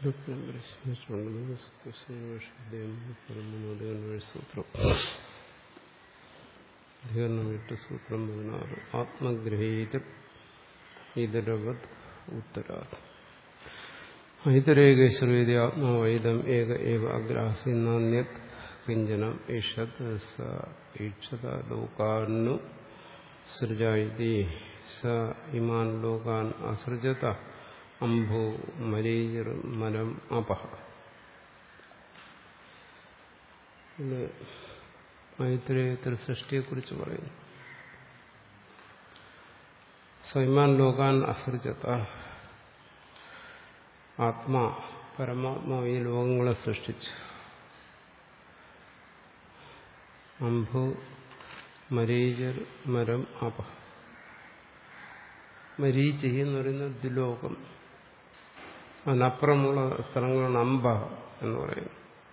സൂത്രം അധികരണം എട്ട് സൂത്രം പതിനാറ് ആത്മഗ്രഹീത ഇതരവത് ഉത്തരാത് ഐതരേകേശ്വരേതി ആത്മാവൈതം ഏക ഏവ അഗ്രാസി നാന്യത് കിഞ്ചനം ഈഷത് സ ഈക്ഷത ലോകാന്നു സൃജായിതി സ ഇമാൻ ലോകാൻ അസൃജത അംഭു മരീചിർ മരം അപഹ ഇത് മൈത്രേയത്തിൽ സൃഷ്ടിയെക്കുറിച്ച് പറയുന്നു സ്വൈമാൻ ലോകാൻ അസൃജത ആത്മാ പരമാത്മാവ് ഈ ലോകങ്ങളെ സൃഷ്ടിച്ചു അംഭു മരീചർ മരം അപ മരീചി എന്ന് പറയുന്ന ദ്വിലോകം അതിനപ്പുറമുള്ള സ്ഥലങ്ങളാണ് അമ്പ എന്ന് പറയുന്നത്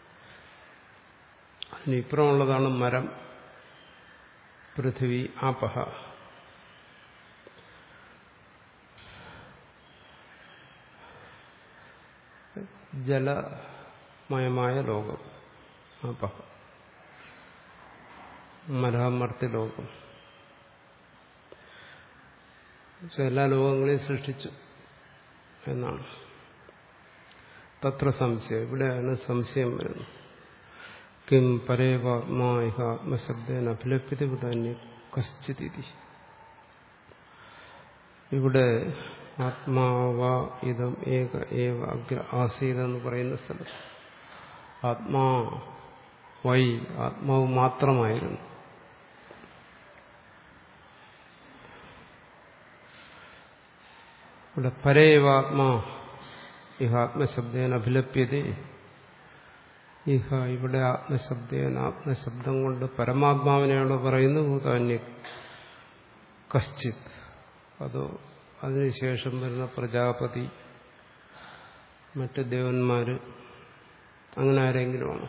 അതിനിപ്പുറമുള്ളതാണ് മരം പൃഥിവി ആപഹ ജലമയമായ ലോകം ആപഹ മരാമർത്തി ലോകം എല്ലാ ലോകങ്ങളെയും സൃഷ്ടിച്ചു എന്നാണ് തത്ര സംശയം ഇവിടെയാണ് സംശയം വരുന്നത് കിം പരേവാത്മാഹ ആത്മശബ്ദേന അഭിലപ്യത ഇവിടെ അന്യ കശ്ചിതി ഇവിടെ ആത്മാവ ഇതം ഏക ഏവ അഗ്ര ആസീതെന്ന് പറയുന്ന സ്ഥലം ആത്മാ വൈ ആത്മാവ് മാത്രമായിരുന്നു ഇവിടെ പരേവാത്മാ ഇഹ ആത്മശബ്ദേന അഭിലപ്യത ഇഹ ഇവിടെ ആത്മശബ്ദേന ആത്മശബ്ദം കൊണ്ട് പരമാത്മാവിനെയാണോ പറയുന്നത് ഭൂതാന്യ കശ്ചിത് അതോ അതിനുശേഷം വരുന്ന പ്രജാപതി മറ്റ് ദേവന്മാര് അങ്ങനെ ആരെങ്കിലുമാണോ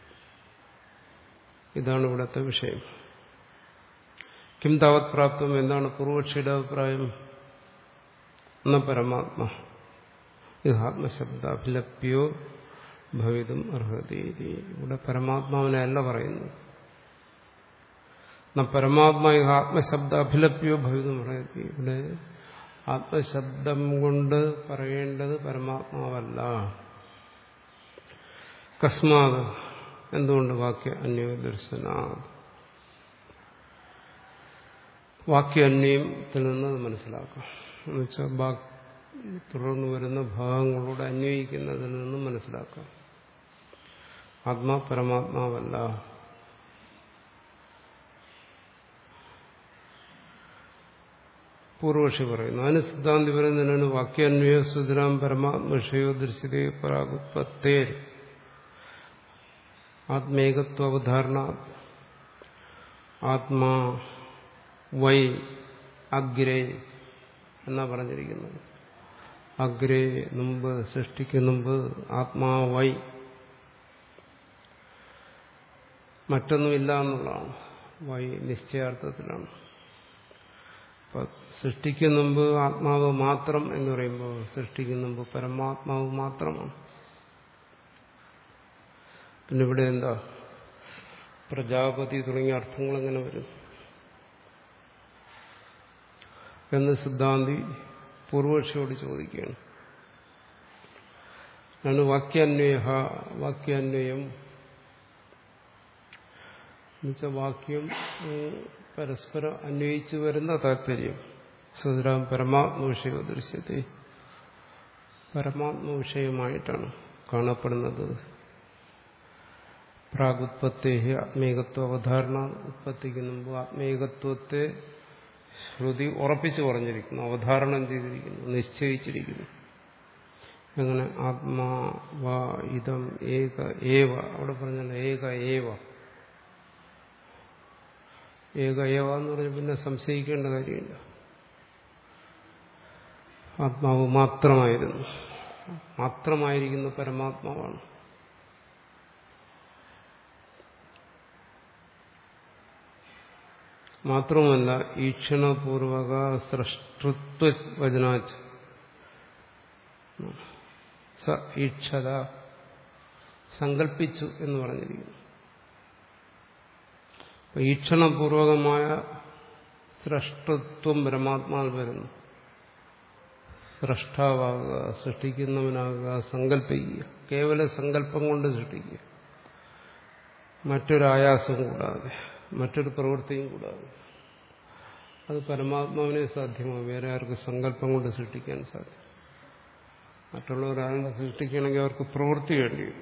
ഇതാണ് ഇവിടുത്തെ വിഷയം കിം താവത് പ്രാപ്തം എന്താണ് പൂർവക്ഷിയുടെ അഭിപ്രായം എന്ന പരമാത്മ ഇത് ആത്മശബ്ദ അഭിലപ്യോ ഭവിതും അർഹതീതി ഇവിടെ പരമാത്മാവിനെ അല്ല പറയുന്നത് പരമാത്മാ ഇഹ ആത്മശബ്ദ അഭിലപ്യോ ഭവിതും അർഹതി ഇവിടെ ആത്മശബ്ദം കൊണ്ട് പറയേണ്ടത് പരമാത്മാവല്ല കസ്മാത് എന്തുകൊണ്ട് വാക്യ അന്യോ ദർശന വാക്യാന്വയത്തിൽ നിന്ന് മനസ്സിലാക്കാം എന്നുവെച്ചാൽ തുടർന്ന് വരുന്ന ഭാഗങ്ങളോട് അന്വയിക്കുന്നതിൽ നിന്നും മനസ്സിലാക്കാം ആത്മാ പരമാത്മാവല്ല പൂർവക്ഷി പറയുന്നു അതിന് സിദ്ധാന്തി പറയുന്നതിനാണ് വാക്യാന്വയ സുതരാം പരമാത്മഷയോ ദൃശ്യതേ പരാഗുപത്തേ ആത്മേകത്വ അവധാരണ ആത്മാ വൈ അഗ്രേ എന്നാ പറഞ്ഞിരിക്കുന്നത് അഗ്രേ മുമ്പ് സൃഷ്ടിക്ക് മുമ്പ് ആത്മാവൈ മറ്റൊന്നുമില്ല എന്നുള്ളതാണ് വൈ നിശ്ചയാർത്ഥത്തിലാണ് അപ്പൊ സൃഷ്ടിക്ക് മുമ്പ് ആത്മാവ് മാത്രം എന്ന് പറയുമ്പോൾ സൃഷ്ടിക്ക് മുമ്പ് പരമാത്മാവ് മാത്രമാണ് പിന്നെ ഇവിടെ എന്താ പ്രജാപതി തുടങ്ങിയ അർത്ഥങ്ങൾ എങ്ങനെ വരും എന്ന് സിദ്ധാന്തി പൂർവക്ഷിയോട് ചോദിക്കുകയാണ് ആണ് വാക്യാന്വയ വാക്യാന്വയം എന്നുവെച്ചാൽ വാക്യം പരസ്പരം അന്വയിച്ചു വരുന്ന താല്പര്യം സുതരാം പരമാത്മവിഷയോ ദൃശ്യത്തെ പരമാത്മവിഷയമായിട്ടാണ് കാണപ്പെടുന്നത് പ്രാഗുത്പത്തേ ആത്മീകത്വ അവധാരണ ഉത്പത്തിക്ക് മുമ്പ് ആത്മീകത്വത്തെ ശ്രുതി ഉറപ്പിച്ചു പറഞ്ഞിരിക്കുന്നു അവധാരണം ചെയ്തിരിക്കുന്നു നിശ്ചയിച്ചിരിക്കുന്നു അങ്ങനെ ആത്മാ വാ ഇതം ഏക ഏവ അവിടെ പറഞ്ഞല്ലോ ഏക ഏവ ഏക ഏവ എന്ന് പറഞ്ഞാൽ പിന്നെ സംശയിക്കേണ്ട കാര്യമില്ല ആത്മാവ് മാത്രമായിരുന്നു മാത്രമായിരിക്കുന്ന പരമാത്മാവാണ് മാത്രമല്ല ഈക്ഷണപൂർവക സൃഷ്ടൃത്വ വചനാച്ച് സ ഈക്ഷത സങ്കല്പിച്ചു എന്ന് പറഞ്ഞിരിക്കുന്നു അപ്പൊ ഈക്ഷണപൂർവകമായ സ്രഷ്ടത്വം പരമാത്മാവിൽ വരുന്നു സ്രഷ്ടാവാകുക സൃഷ്ടിക്കുന്നവനാകുക സങ്കല്പിക്കുക കേവല സങ്കല്പം കൊണ്ട് സൃഷ്ടിക്കുക മറ്റൊരായാസം കൂടാതെ മറ്റൊരു പ്രവൃത്തിയും കൂടാതെ അത് പരമാത്മാവിനെ സാധ്യമാകും വേറെ ആർക്ക് സങ്കല്പം കൊണ്ട് സൃഷ്ടിക്കാൻ സാധിക്കും മറ്റുള്ളവരാളുടെ സൃഷ്ടിക്കണമെങ്കിൽ അവർക്ക് പ്രവൃത്തി വേണ്ടി വരും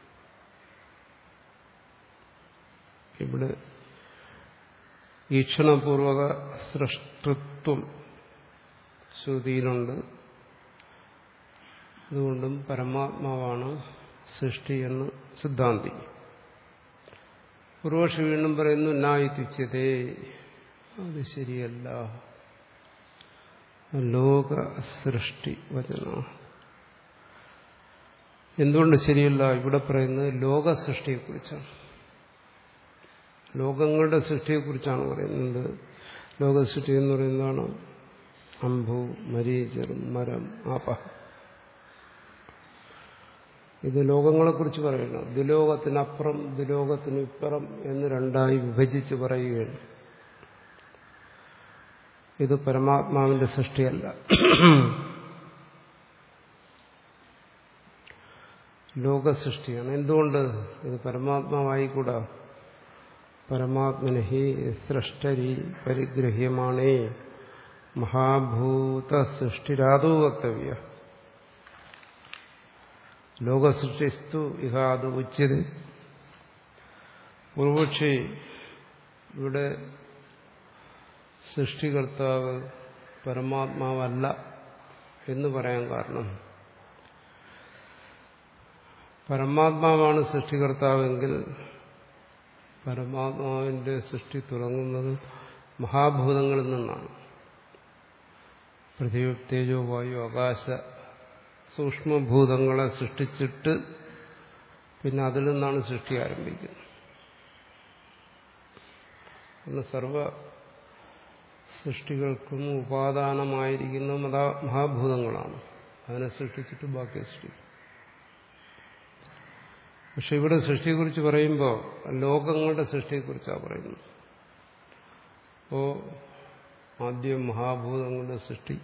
ഇവിടെ ഈക്ഷണപൂർവക സൃഷ്ടത്വം ശ്രുതിയിലുണ്ട് അതുകൊണ്ടും പരമാത്മാവാണ് സൃഷ്ടി എന്ന് സിദ്ധാന്തി പൂർവക്ഷി വീണ്ടും പറയുന്നു നായിത്യുച്യതേ അത് ശരിയല്ല ലോക സൃഷ്ടി വചന എന്തുകൊണ്ട് ശരിയല്ല ഇവിടെ പറയുന്നത് ലോക സൃഷ്ടിയെക്കുറിച്ചാണ് ലോകങ്ങളുടെ സൃഷ്ടിയെക്കുറിച്ചാണ് പറയുന്നത് ലോകസൃഷ്ടി എന്ന് പറയുന്നതാണ് അംഭു മരീചർ മരം ആപ ഇത് ലോകങ്ങളെക്കുറിച്ച് പറയുന്നു ദുലോകത്തിനപ്പുറം ദുലോകത്തിന് ഇപ്പുറം എന്ന് രണ്ടായി വിഭജിച്ച് പറയുകയാണ് ഇത് പരമാത്മാവിന്റെ സൃഷ്ടിയല്ല ലോകസൃഷ്ടിയാണ് എന്തുകൊണ്ട് ഇത് പരമാത്മാവായിക്കൂടാ പരമാത്മനഹി സൃഷ്ടരി പരിഗ്രഹ്യമാണേ മഹാഭൂത സൃഷ്ടിരാതോ വക്തവ്യ ലോകസൃഷ്ടിസ്തു ഇഹാത് ഉച്ചത് പൂർവക്ഷി ഇവിടെ സൃഷ്ടികർത്താവ് പരമാത്മാവല്ല എന്ന് പറയാൻ കാരണം പരമാത്മാവാണ് സൃഷ്ടികർത്താവെങ്കിൽ പരമാത്മാവിന്റെ സൃഷ്ടി തുടങ്ങുന്നത് മഹാഭൂതങ്ങളിൽ നിന്നാണ് പൃഥ്വി തേജോ വായു ആകാശ സൂക്ഷ്മഭൂതങ്ങളെ സൃഷ്ടിച്ചിട്ട് പിന്നെ അതിൽ നിന്നാണ് സൃഷ്ടി ആരംഭിക്കുന്നത് പിന്നെ സർവ സൃഷ്ടികൾക്കും ഉപാദാനമായിരിക്കുന്ന മതാ മഹാഭൂതങ്ങളാണ് അതിനെ സൃഷ്ടിച്ചിട്ട് ബാക്കി സൃഷ്ടിക്കും പക്ഷെ ഇവിടെ സൃഷ്ടിയെക്കുറിച്ച് പറയുമ്പോൾ ലോകങ്ങളുടെ സൃഷ്ടിയെക്കുറിച്ചാണ് പറയുന്നത് അപ്പോ ആദ്യം മഹാഭൂതങ്ങളുടെ സൃഷ്ടി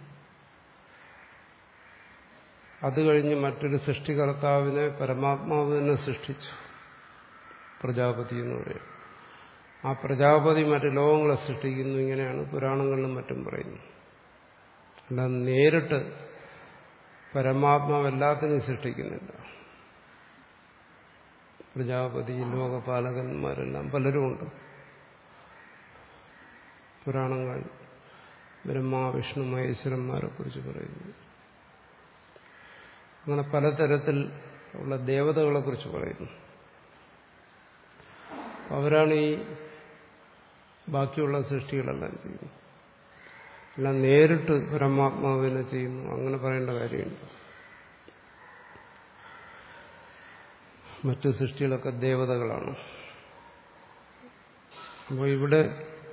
അത് കഴിഞ്ഞ് മറ്റൊരു സൃഷ്ടികർത്താവിനെ പരമാത്മാവ് തന്നെ സൃഷ്ടിച്ചു പ്രജാപതി എന്ന് പറയും ആ പ്രജാപതി മറ്റ് ലോകങ്ങളെ സൃഷ്ടിക്കുന്നു ഇങ്ങനെയാണ് പുരാണങ്ങളിലും മറ്റും പറയുന്നത് അല്ലാതെ നേരിട്ട് പരമാത്മാവ് എല്ലാത്തിനെയും സൃഷ്ടിക്കുന്നില്ല പ്രജാപതി ലോകപാലകന്മാരെല്ലാം പലരുമുണ്ട് പുരാണങ്ങൾ ബ്രഹ്മ വിഷ്ണു മഹേശ്വരന്മാരെ കുറിച്ച് പറയുന്നു അങ്ങനെ പലതരത്തിൽ ഉള്ള ദേവതകളെ കുറിച്ച് പറയുന്നു അവരാണ് ഈ ബാക്കിയുള്ള സൃഷ്ടികളെല്ലാം ചെയ്യുന്നത് എല്ലാം നേരിട്ട് പരമാത്മാവിനെ ചെയ്യുന്നു അങ്ങനെ പറയേണ്ട കാര്യമുണ്ട് മറ്റു സൃഷ്ടികളൊക്കെ ദേവതകളാണ് അപ്പോൾ ഇവിടെ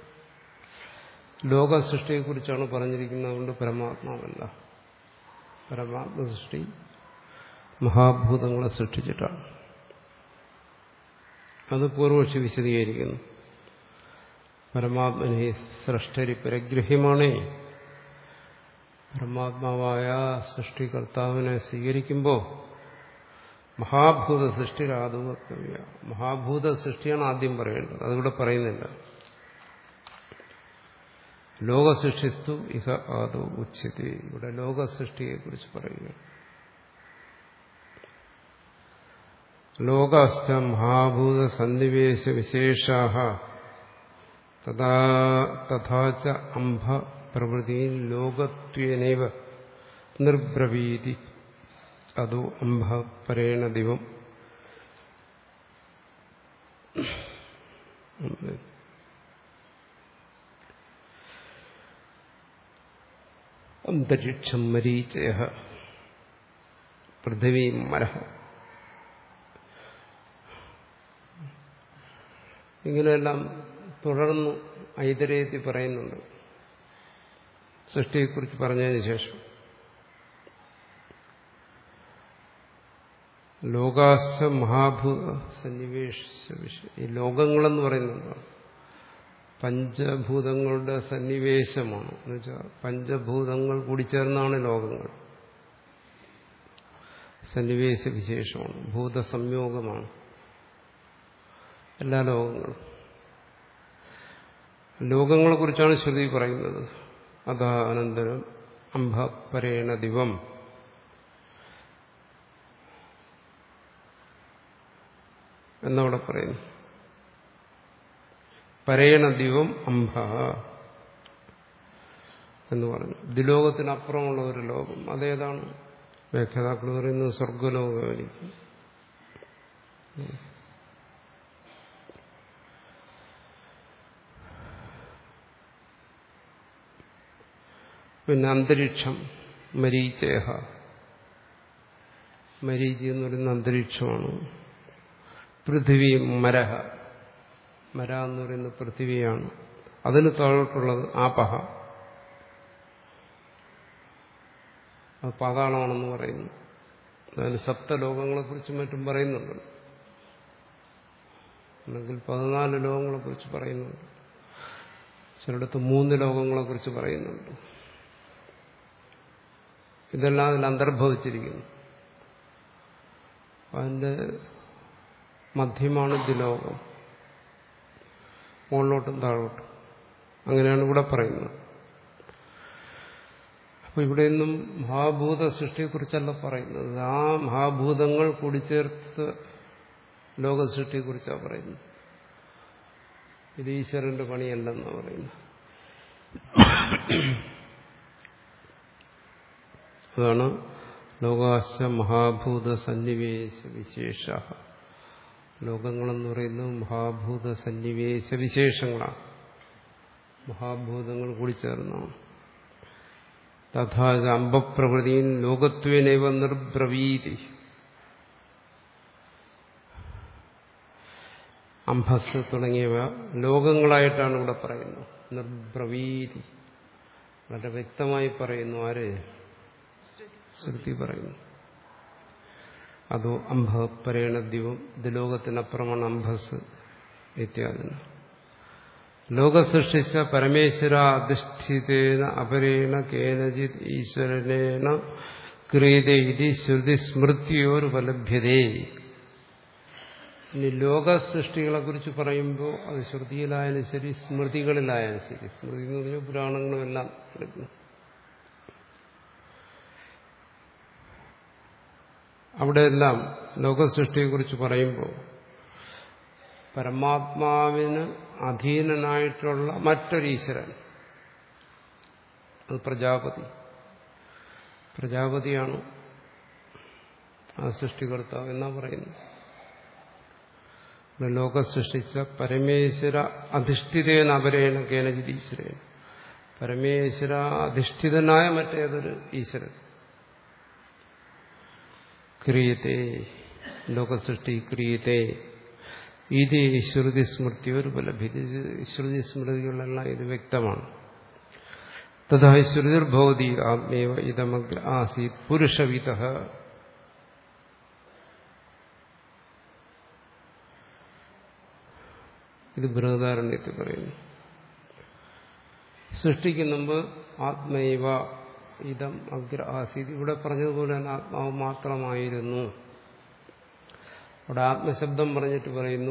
ലോക സൃഷ്ടിയെക്കുറിച്ചാണ് പറഞ്ഞിരിക്കുന്നത് അതുകൊണ്ട് പരമാത്മാവല്ല പരമാത്മ സൃഷ്ടി മഹാഭൂതങ്ങളെ സൃഷ്ടിച്ചിട്ടാണ് അത് പൂർവക്ഷി വിശദീകരിക്കുന്നു പരമാത്മനെ സൃഷ്ടരി പരഗ്രഹ്യമാണേ പരമാത്മാവായ സൃഷ്ടികർത്താവിനെ സ്വീകരിക്കുമ്പോൾ മഹാഭൂത സൃഷ്ടി രാതുവക്തവ്യ മഹാഭൂത സൃഷ്ടിയാണ് ആദ്യം പറയേണ്ടത് അതിവിടെ പറയുന്നില്ല ലോകസൃഷ്ടിസ്തു ഇഹ ആദോ ഉച്ചതി ഇവിടെ ലോകസൃഷ്ടിയെക്കുറിച്ച് പറയുക ലോകാസ്ഥ മഹാഭൂത സന്നിവേശ വിശേഷാഹ തഥാച അംഭ പ്രവൃത്തി ലോകത്വേനൈവ നിർബ്രവീതി അതോ അംഭ പരേണ ദിവം അന്തരീക്ഷം മരീചയ പൃഥിവീ മരഹ ഇങ്ങനെയെല്ലാം തുടർന്ന് ഐതരേത്തി പറയുന്നുണ്ട് സൃഷ്ടിയെക്കുറിച്ച് പറഞ്ഞതിന് ശേഷം ലോകാശ്ച മഹാഭൂത സന്നിവേശ വിഷയം ഈ ലോകങ്ങളെന്ന് പറയുന്നത് പഞ്ചഭൂതങ്ങളുടെ സന്നിവേശമാണ് എന്നുവെച്ചാൽ പഞ്ചഭൂതങ്ങൾ കൂടി ചേർന്നാണ് ലോകങ്ങൾ സന്നിവേശ വിശേഷമാണ് ഭൂതസംയോഗമാണ് എല്ലാ ലോകങ്ങളും ലോകങ്ങളെക്കുറിച്ചാണ് ശ്രുതി പറയുന്നത് അതാ അനന്തരം അംഭപരേണ ദിവം എന്നവിടെ പറയുന്നു പരേണ ദിവം അംഭ എന്ന് പറഞ്ഞു ദിലോകത്തിനപ്പുറമുള്ള ഒരു ലോകം അതേതാണ് വ്യാഖ്യാതാക്കൾ പറയുന്നത് സ്വർഗലോകമായിരിക്കും പിന്നെ അന്തരീക്ഷം മരീചയ മരീചി എന്ന് പറയുന്ന അന്തരീക്ഷമാണ് പൃഥിവി മരഹ മര എന്ന് പറയുന്ന പൃഥിവിയാണ് അതിന് താഴോട്ടുള്ളത് ആപഹ അത് പാതാളമാണെന്ന് പറയുന്നു അതിന് സപ്തലോകങ്ങളെക്കുറിച്ചും മറ്റും പറയുന്നുണ്ട് അല്ലെങ്കിൽ പതിനാല് ലോകങ്ങളെക്കുറിച്ച് പറയുന്നുണ്ട് ചിലയിടത്ത് മൂന്ന് ലോകങ്ങളെക്കുറിച്ച് പറയുന്നുണ്ട് ഇതെല്ലാം അതിൽ അന്തർഭവിച്ചിരിക്കുന്നു അതിന്റെ മധ്യമാണ് ദ്വിലോകം മുകളിലോട്ടും താഴോട്ടും അങ്ങനെയാണ് ഇവിടെ പറയുന്നത് അപ്പൊ ഇവിടെ നിന്നും മഹാഭൂത സൃഷ്ടിയെക്കുറിച്ചല്ല പറയുന്നത് ആ മഹാഭൂതങ്ങൾ കൂടിച്ചേർത്ത് ലോകസൃഷ്ടിയെക്കുറിച്ചാണ് പറയുന്നത് ഇത് ഈശ്വരന്റെ പണിയല്ലെന്നാണ് പറയുന്നത് അതാണ് ലോകാശ മഹാഭൂത സന്നിവേശ വിശേഷ ലോകങ്ങളെന്ന് പറയുന്നത് മഹാഭൂത സന്നിവേശ വിശേഷങ്ങളാണ് മഹാഭൂതങ്ങൾ കൂടി ചേർന്നാണ് തഥാ അമ്പപ്രകൃതിയും ലോകത്വേനൈവ നിർബ്രവീതി അംഭസ് തുടങ്ങിയവ ലോകങ്ങളായിട്ടാണ് ഇവിടെ പറയുന്നത് നിർബ്രവീതി വളരെ വ്യക്തമായി പറയുന്നു ആര് ശ്രുതി പറയുന്നു അതോ അംഭ പരേണ ദിവം ദിലോകത്തിനപ്പുറമാണ് അംഭസ് ഇത്യാദി ലോകസൃഷ്ടിച്ച പരമേശ്വര അധിഷ്ഠിതേന അപരേണ കേനചിത് ഈശ്വരനേന ക്രിയത ഇതി ശ്രുതി സ്മൃതിയോരുപലഭ്യതേ ഇനി ലോകസൃഷ്ടികളെ കുറിച്ച് പറയുമ്പോൾ അത് ശ്രുതിയിലായാലും ശരി സ്മൃതികളിലായാലും ശരി സ്മൃതി എന്ന് പറഞ്ഞാൽ പുരാണങ്ങളും എല്ലാം എടുക്കുന്നു അവിടെയെല്ലാം ലോകസൃഷ്ടിയെക്കുറിച്ച് പറയുമ്പോൾ പരമാത്മാവിന് അധീനനായിട്ടുള്ള മറ്റൊരു ഈശ്വരൻ അത് പ്രജാപതി പ്രജാപതിയാണ് ആ സൃഷ്ടികർത്താവ് എന്നാ പറയുന്നു ലോകം സൃഷ്ടിച്ച പരമേശ്വര അധിഷ്ഠിതേന അപരേണ കേനജിത് ഈശ്വരൻ പരമേശ്വര അധിഷ്ഠിതനായ മറ്റേതൊരു ഈശ്വരൻ ക്രിയത്തെ ലോകസൃഷ്ടി ക്രിയത്തെ ഇത് ശ്രുതി സ്മൃതി ഒരു ബലഭിത് ശ്രുതി സ്മൃതികളെല്ലാം ഇത് വ്യക്തമാണ് തഥാ ശ്രുതിർഭവതി ആത്മേവ ഇതമഗ്ര ആസീത് പുരുഷവിത ഇത് ബൃഹദാരണ്യത്തിൽ പറയുന്നു സൃഷ്ടിക്ക് മുമ്പ് ആത്മൈവ ഇതം അഗ്ര ആസീത് ഇവിടെ പറഞ്ഞതുപോലെ തന്നെ ആത്മാവ് മാത്രമായിരുന്നു അവിടെ ആത്മശബ്ദം പറഞ്ഞിട്ട് പറയുന്നു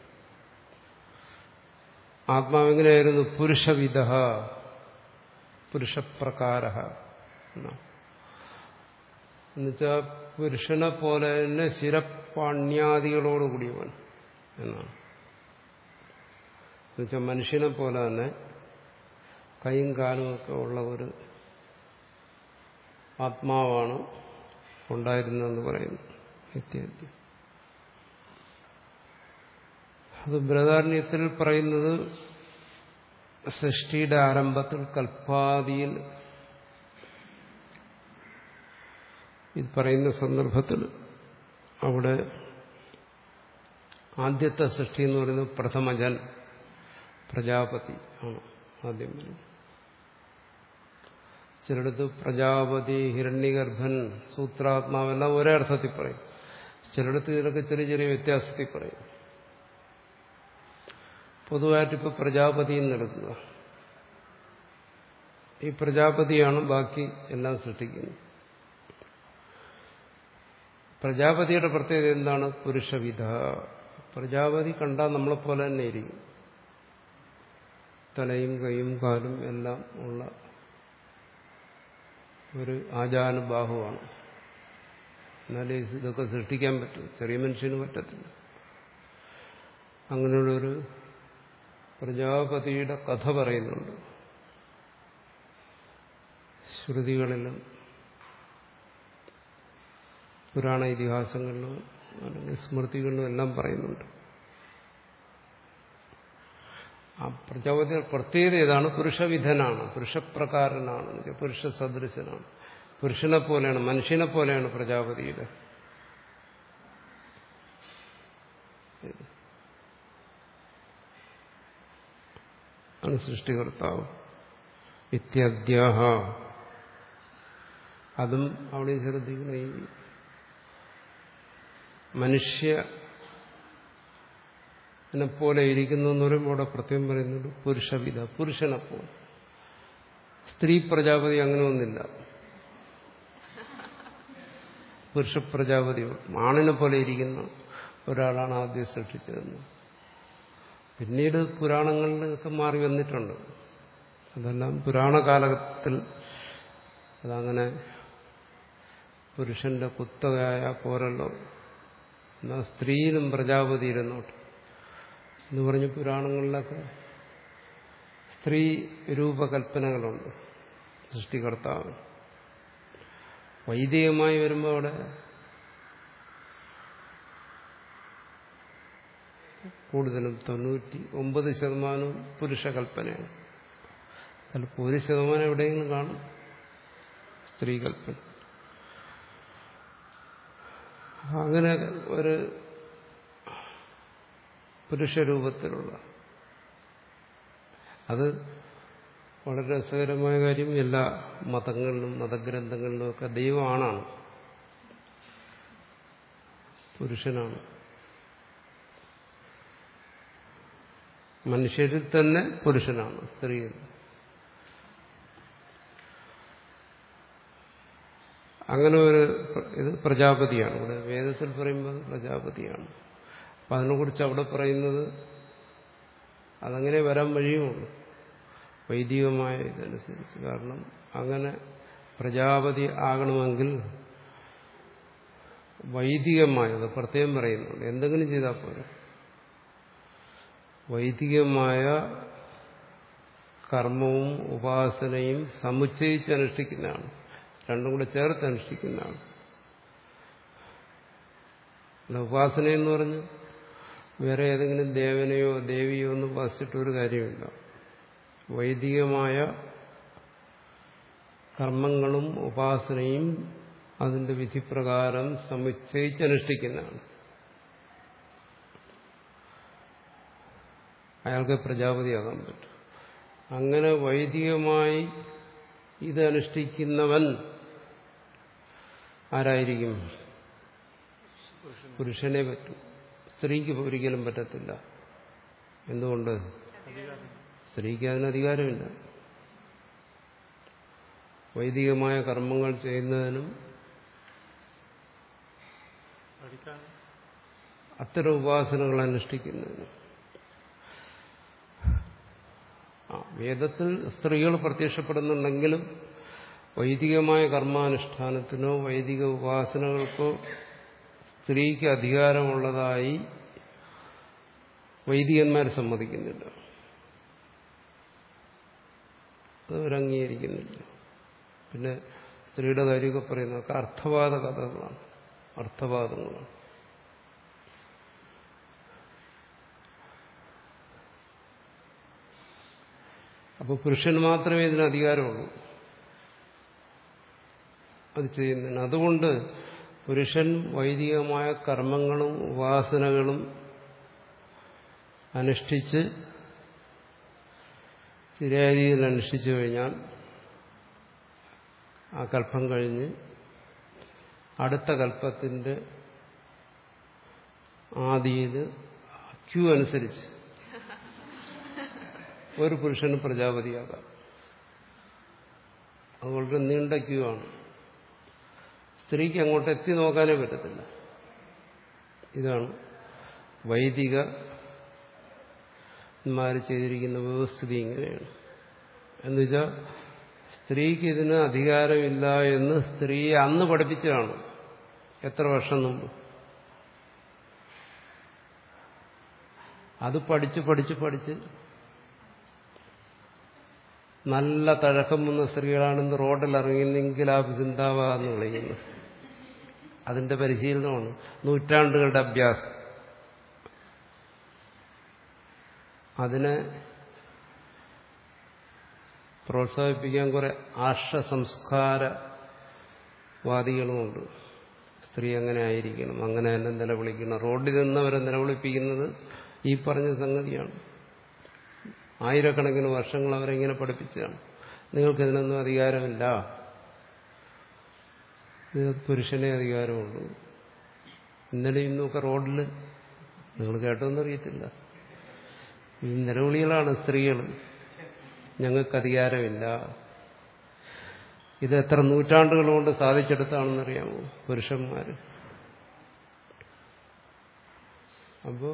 ആത്മാവെങ്ങനെയായിരുന്നു പുരുഷവിധ പുരുഷപ്രകാര എന്നുവെച്ചാൽ പുരുഷനെ പോലെ തന്നെ ശിരപ്പാണ്യാദികളോടുകൂടിയവൻ എന്നാണ് എന്നുവെച്ചാൽ മനുഷ്യനെ പോലെ തന്നെ കൈയും കാലും ഒക്കെ ഉള്ള ഒരു ആത്മാവാണ് ഉണ്ടായിരുന്നതെന്ന് പറയുന്നു ഇത്യാദി അത് ബൃഹദാരണ്യത്തിൽ പറയുന്നത് സൃഷ്ടിയുടെ ആരംഭത്തിൽ കൽപ്പാദിയിൽ ഇത് പറയുന്ന സന്ദർഭത്തിൽ അവിടെ ആദ്യത്തെ സൃഷ്ടി എന്ന് പറയുന്നത് പ്രഥമജൻ പ്രജാപതി ആണ് ആദ്യം വരുന്നത് ചിലടത്ത് പ്രജാപതി ഹിരണ്യഗർഭൻ സൂത്രാത്മാവെല്ലാം ഒരേ അർത്ഥത്തിൽ പറയും ചിലയിടത്ത് ഇതിലൊക്കെ ചെറിയ ചെറിയ വ്യത്യാസത്തിൽ പറയും പൊതുവായിട്ടിപ്പോൾ പ്രജാപതി എന്നെടുക്കുക ഈ പ്രജാപതിയാണ് ബാക്കി എല്ലാം സൃഷ്ടിക്കുന്നത് പ്രജാപതിയുടെ പ്രത്യേകത എന്താണ് പുരുഷവിധ പ്രജാപതി കണ്ടാൽ നമ്മളെപ്പോലെ തന്നെ ഇരിക്കും തലയും കൈയും കാലും എല്ലാം ഉള്ള ഒരു ആചാനുബാഹുവാണ് എന്നാലേ ഇതൊക്കെ സൃഷ്ടിക്കാൻ പറ്റും ചെറിയ മനുഷ്യന് പറ്റത്തില്ല അങ്ങനെയുള്ളൊരു പ്രജാപതിയുടെ കഥ പറയുന്നുണ്ട് ശ്രുതികളിലും പുരാണ ഇതിഹാസങ്ങളിലും അല്ലെങ്കിൽ സ്മൃതികളിലും എല്ലാം പറയുന്നുണ്ട് ആ പ്രജാപതി പ്രത്യേകത ഏതാണ് പുരുഷവിധനാണ് പുരുഷപ്രകാരനാണ് പുരുഷ സദൃശനാണ് പുരുഷനെ പോലെയാണ് മനുഷ്യനെ പോലെയാണ് പ്രജാപതിയുടെ ആണ് സൃഷ്ടികർത്താവ് ഇത്യദ്യാഹ അതും അവിടെ ശ്രദ്ധിക്കുന്ന ഈ മനുഷ്യ പോലെ ഇരിക്കുന്നു എന്ന് പറയുമ്പോൾ അവിടെ പ്രത്യേകം പറയുന്നുണ്ട് പുരുഷവിധ പുരുഷനെ പോലെ സ്ത്രീ പ്രജാപതി അങ്ങനെ ഒന്നില്ല പുരുഷ പ്രജാപതി ആണിനെ പോലെ ഇരിക്കുന്ന ഒരാളാണ് ആദ്യം സൃഷ്ടിച്ചതെന്ന് പിന്നീട് പുരാണങ്ങളിലൊക്കെ മാറി വന്നിട്ടുണ്ട് അതെല്ലാം പുരാണ കാലത്തിൽ അതങ്ങനെ പുരുഷന്റെ കുത്തകയായ പോരല്ലോ എന്നാൽ സ്ത്രീയിലും പ്രജാപതി ഇരുന്നോട്ട് എന്ന് പറഞ്ഞ് പുരാണങ്ങളിലൊക്കെ സ്ത്രീ രൂപകൽപ്പനകളുണ്ട് സൃഷ്ടികർത്താവ് വൈദികമായി വരുമ്പോൾ അവിടെ കൂടുതലും തൊണ്ണൂറ്റി ഒമ്പത് ശതമാനവും പുരുഷകൽപ്പനയാണ് ചിലപ്പോൾ ഒരു ശതമാനം എവിടെയെങ്കിലും കാണും സ്ത്രീകൽപ്പന അങ്ങനെ ഒരു പുരുഷരൂപത്തിലുള്ള അത് വളരെ രസകരമായ കാര്യം എല്ലാ മതങ്ങളിലും മതഗ്രന്ഥങ്ങളിലും ഒക്കെ ദൈവമാണാണ് പുരുഷനാണ് മനുഷ്യരിൽ തന്നെ പുരുഷനാണ് സ്ത്രീയിൽ അങ്ങനെ ഒരു ഇത് പ്രജാപതിയാണ് ഇവിടെ വേദത്തിൽ പറയുമ്പോൾ പ്രജാപതിയാണ് അപ്പം അതിനെക്കുറിച്ച് അവിടെ പറയുന്നത് അതങ്ങനെ വരാൻ വഴിയുമുള്ളൂ വൈദികമായ ഇതനുസരിച്ച് കാരണം അങ്ങനെ പ്രജാപതി ആകണമെങ്കിൽ വൈദികമായത് പ്രത്യേകം പറയുന്നുണ്ട് എന്തെങ്കിലും ചെയ്താൽ പോരാ വൈദികമായ കർമ്മവും ഉപാസനയും സമുച്ചയിച്ച് അനുഷ്ഠിക്കുന്നതാണ് രണ്ടും കൂടെ ചേർത്ത് അനുഷ്ഠിക്കുന്നതാണ് അല്ല ഉപാസന എന്ന് പറഞ്ഞു വേറെ ഏതെങ്കിലും ദേവനെയോ ദേവിയോ ഒന്നും ഉപാസിച്ചിട്ട് ഒരു കാര്യമില്ല വൈദികമായ കർമ്മങ്ങളും ഉപാസനയും അതിന്റെ വിധിപ്രകാരം സമുച്ചയിച്ചനുഷ്ഠിക്കുന്നതാണ് അയാൾക്ക് പ്രജാപതിയാകാൻ പറ്റും അങ്ങനെ വൈദികമായി ഇത് അനുഷ്ഠിക്കുന്നവൻ ആരായിരിക്കും പുരുഷനെ പറ്റും സ്ത്രീക്ക് ഒരിക്കലും പറ്റത്തില്ല എന്തുകൊണ്ട് സ്ത്രീക്ക് അതിന് അധികാരമില്ല വൈദികമായ കർമ്മങ്ങൾ ചെയ്യുന്നതിനും അത്തരം ഉപാസനകൾ അനുഷ്ഠിക്കുന്നതിനും വേദത്തിൽ സ്ത്രീകൾ പ്രത്യക്ഷപ്പെടുന്നുണ്ടെങ്കിലും വൈദികമായ കർമാനുഷ്ഠാനത്തിനോ വൈദിക ഉപാസനകൾക്കോ സ്ത്രീക്ക് അധികാരമുള്ളതായി വൈദികന്മാർ സമ്മതിക്കുന്നില്ല അവരംഗീകരിക്കുന്നില്ല പിന്നെ സ്ത്രീയുടെ കാര്യമൊക്കെ പറയുന്നതൊക്കെ അർത്ഥവാദ കഥകളാണ് അർത്ഥവാദങ്ങളാണ് അപ്പോൾ പുരുഷൻ മാത്രമേ ഇതിന് അധികാരമുള്ളൂ അത് ചെയ്യുന്നതിന് അതുകൊണ്ട് പുരുഷൻ വൈദികമായ കർമ്മങ്ങളും ഉപാസനകളും അനുഷ്ഠിച്ച് ശരിയായ രീതിയിൽ അനുഷ്ഠിച്ചു കഴിഞ്ഞാൽ ആ കൽപ്പം കഴിഞ്ഞ് അടുത്ത കൽപ്പത്തിന്റെ ആദിയിൽ ക്യൂ അനുസരിച്ച് ഒരു പുരുഷന് പ്രജാപതിയാകാം അത് വളരെ നീണ്ട ക്യൂ ആണ് സ്ത്രീക്ക് അങ്ങോട്ട് എത്തി നോക്കാനേ പറ്റത്തില്ല ഇതാണ് വൈദിക മാര് ചെയ്തിരിക്കുന്ന വ്യവസ്ഥിതി ഇങ്ങനെയാണ് എന്നുവെച്ചാൽ സ്ത്രീക്ക് ഇതിന് അധികാരമില്ല എന്ന് സ്ത്രീയെ അന്ന് പഠിപ്പിച്ചതാണ് എത്ര വർഷം മുമ്പ് അത് പഠിച്ച് പഠിച്ച് പഠിച്ച് നല്ല തഴക്കം വന്ന സ്ത്രീകളാണെന്ന് റോഡിൽ ഇറങ്ങുന്നെങ്കിൽ ആ ചിന്താവ എന്ന് വിളിക്കുന്നത് അതിന്റെ പരിശീലനമാണ് നൂറ്റാണ്ടുകളുടെ അഭ്യാസം അതിനെ പ്രോത്സാഹിപ്പിക്കാൻ കുറെ ആർഷ സംസ്കാരവാദികളുമുണ്ട് സ്ത്രീ അങ്ങനെ ആയിരിക്കണം അങ്ങനെ തന്നെ നിലവിളിക്കണം റോഡിൽ നിന്നവരെ നിലവിളിപ്പിക്കുന്നത് ഈ പറഞ്ഞ സംഗതിയാണ് ആയിരക്കണക്കിന് വർഷങ്ങൾ അവരെ ഇങ്ങനെ പഠിപ്പിച്ചതാണ് നിങ്ങൾക്കിതിനൊന്നും അധികാരമില്ല നിങ്ങൾക്ക് പുരുഷനെ അധികാരമുള്ളൂ ഇന്നലെ ഇന്നൊക്കെ റോഡിൽ നിങ്ങൾ കേട്ടോന്നറിയത്തില്ല ഈ നിലവിളികളാണ് സ്ത്രീകൾ ഞങ്ങൾക്ക് അധികാരമില്ല ഇത് എത്ര നൂറ്റാണ്ടുകൾ കൊണ്ട് സാധിച്ചെടുത്താണെന്നറിയാമോ പുരുഷന്മാർ അപ്പോ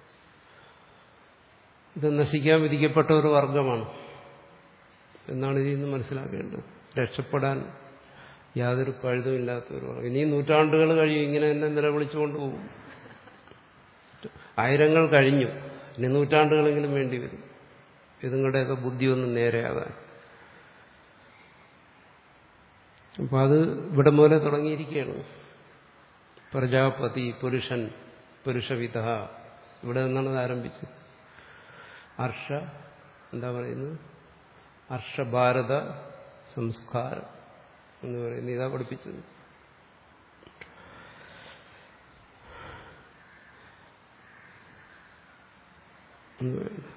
ഇത് നശിക്കാൻ വിധിക്കപ്പെട്ട ഒരു വർഗമാണ് എന്നാണ് ഇതിൽ നിന്ന് മനസ്സിലാക്കേണ്ടത് രക്ഷപ്പെടാൻ യാതൊരു പഴുതുമില്ലാത്ത ഒരു വർഗം ഇനിയും നൂറ്റാണ്ടുകൾ കഴിയും ഇങ്ങനെ തന്നെ നിലവിളിച്ചുകൊണ്ട് പോകും ആയിരങ്ങൾ കഴിഞ്ഞു ഇനി നൂറ്റാണ്ടുകളെങ്കിലും വേണ്ടി വരും ഇതുങ്ങളുടെയൊക്കെ ബുദ്ധിയൊന്നും നേരെയാകാൻ അപ്പൊ അത് ഇവിടെ മുതലേ തുടങ്ങിയിരിക്കുകയാണ് പ്രജാപതി പുരുഷൻ പുരുഷവിധ ഇവിടെ നിന്നാണ് അത് ആരംഭിച്ചത് ഹർഷ എന്താ പറയുന്നത് ഹർഷഭാരത സംസ്കാരം എന്ന് പറയുന്നത് ഇതാ പഠിപ്പിച്ചത് എന്ന് പറയുന്നത്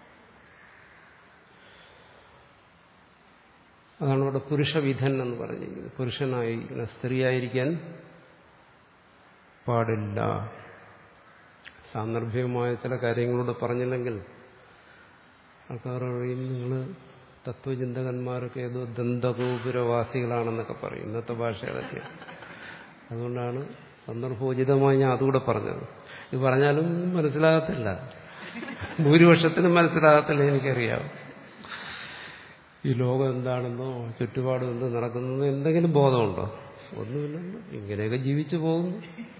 അതാണ് ഇവിടെ പുരുഷവിധൻ എന്ന് പറഞ്ഞിരിക്കുന്നത് പുരുഷനായിരിക്കണം സ്ത്രീയായിരിക്കാൻ പാടില്ല സാന്ദർഭികമായ ചില കാര്യങ്ങളോട് പറഞ്ഞില്ലെങ്കിൽ ആൾക്കാർ പറയും നിങ്ങൾ തത്വചിന്തകന്മാരൊക്കെ ഏതോ ദന്തഗോപുരവാസികളാണെന്നൊക്കെ പറയും ഇന്നത്തെ ഭാഷ അതൊക്കെ അതുകൊണ്ടാണ് സന്ദർഭോചിതമായി ഞാൻ അതുകൂടെ പറഞ്ഞത് ഇത് പറഞ്ഞാലും മനസ്സിലാകത്തില്ല ഭൂരിപക്ഷത്തിനും മനസ്സിലാകത്തില്ല എനിക്കറിയാം ഈ ലോകം എന്താണെന്നോ ചുറ്റുപാടും എന്ത് നടക്കുന്നതെന്നോ എന്തെങ്കിലും ബോധമുണ്ടോ ഒന്നുമില്ലല്ലോ ഇങ്ങനെയൊക്കെ ജീവിച്ചു പോകുന്നു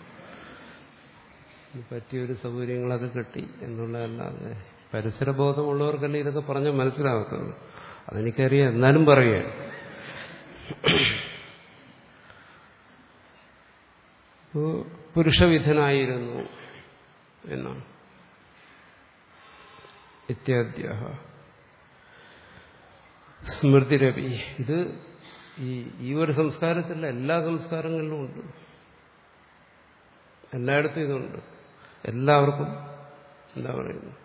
പറ്റിയൊരു സൗകര്യങ്ങളൊക്കെ കിട്ടി എന്നുള്ളതല്ലാതെ പരിസരബോധമുള്ളവർക്കല്ലേ ഇതൊക്കെ പറഞ്ഞാൽ മനസ്സിലാകത്തുള്ളൂ അതെനിക്കറിയാം എന്നാലും പറയുകയാണ് പുരുഷവിധനായിരുന്നു എന്നാണ് ഇത്യാദ്യ സ്മൃതിരവി ഇത് ഈ ഈ ഒരു സംസ്കാരത്തില്ല എല്ലാ സംസ്കാരങ്ങളിലും ഉണ്ട് എല്ലായിടത്തും ഇതുണ്ട് എല്ലാവർക്കും എന്താ പറയുന്നത്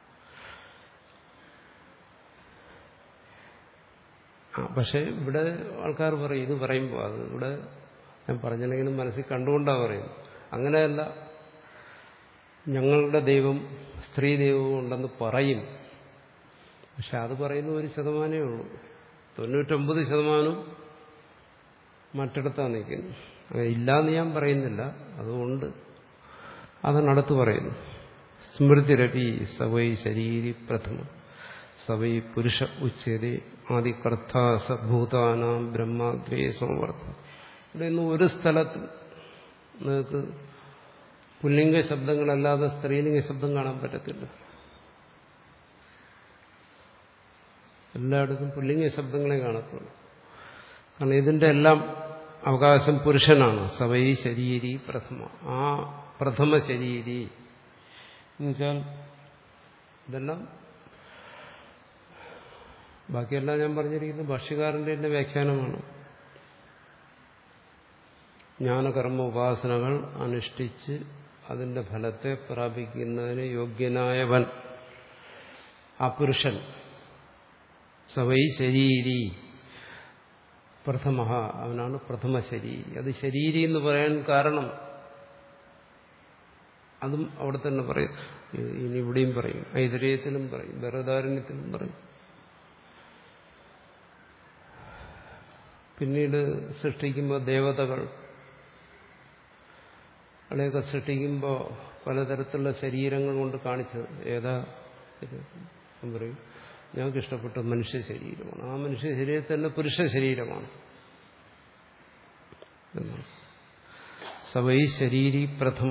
ആ പക്ഷെ ഇവിടെ ആൾക്കാർ പറയും ഇത് പറയുമ്പോൾ അത് ഇവിടെ ഞാൻ പറഞ്ഞില്ലെങ്കിലും മനസ്സിൽ കണ്ടുകൊണ്ടാണ് പറയുന്നത് അങ്ങനെയല്ല ഞങ്ങളുടെ ദൈവം സ്ത്രീ ദൈവവും ഉണ്ടെന്ന് പറയും പക്ഷെ അത് പറയുന്ന ഒരു ശതമാനമേ ഉള്ളൂ തൊണ്ണൂറ്റൊമ്പത് ശതമാനം മറ്റിടത്താണ് നിൽക്കുന്നത് ഇല്ലാന്ന് ഞാൻ പറയുന്നില്ല അതുകൊണ്ട് അതാണ് അടുത്ത് പറയുന്നു സ്മൃതിരവി സവൈ ശരീരി പ്രഥമ സവൈ പുരുഷ ഉച്ചതി ആദികർത്താസ ഭൂതാനാം ബ്രഹ്മാഗ്രേ സമവർത്ത ഇവിടെ ഇന്ന് ഒരു സ്ഥലത്ത് നിങ്ങൾക്ക് പുല്ലിംഗ ശബ്ദങ്ങളല്ലാതെ സ്ത്രീലിംഗ ശബ്ദം കാണാൻ പറ്റത്തില്ല എല്ലായിടത്തും പുല്ലിംഗ ശബ്ദങ്ങളെ കാണത്തുള്ളൂ കാരണം ഇതിന്റെ എല്ലാം അവകാശം പുരുഷനാണ് സവൈ ശരീരി പ്രഥമ ആ പ്രഥമ ശരീരി എന്നുവെച്ചാൽ ഇതെല്ലാം ബാക്കിയെല്ലാം ഞാൻ പറഞ്ഞിരിക്കുന്നത് ഭാഷ്യകാരന്റെ തന്നെ വ്യാഖ്യാനമാണ് ജ്ഞാനകർമ്മ ഉപാസനകൾ അനുഷ്ഠിച്ച് അതിന്റെ ഫലത്തെ പ്രാപിക്കുന്നതിന് യോഗ്യനായവൻ ആ പുരുഷൻ സവൈ ശരീരി പ്രഥമ അവനാണ് പ്രഥമ ശരീരി അത് ശരീരി എന്ന് പറയാൻ കാരണം അതും അവിടെ തന്നെ പറയും ഇനി ഇവിടെയും പറയും ഐതരേയത്തിലും പറയും ബൃഹദാരണ്യത്തിലും പറയും പിന്നീട് സൃഷ്ടിക്കുമ്പോൾ ദേവതകൾ അവളെയൊക്കെ സൃഷ്ടിക്കുമ്പോൾ പലതരത്തിലുള്ള ശരീരങ്ങൾ കൊണ്ട് കാണിച്ചത് ഏതാ ഇത്? ഞാൻ പറയും ഞങ്ങൾക്ക് ഇഷ്ടപ്പെട്ട മനുഷ്യ ശരീരമാണ് ആ മനുഷ്യ ശരീരത്തിൽ തന്നെ പുരുഷ ശരീരമാണ് എന്നാണ്. സവൈ ശരീരി പ്രഥമ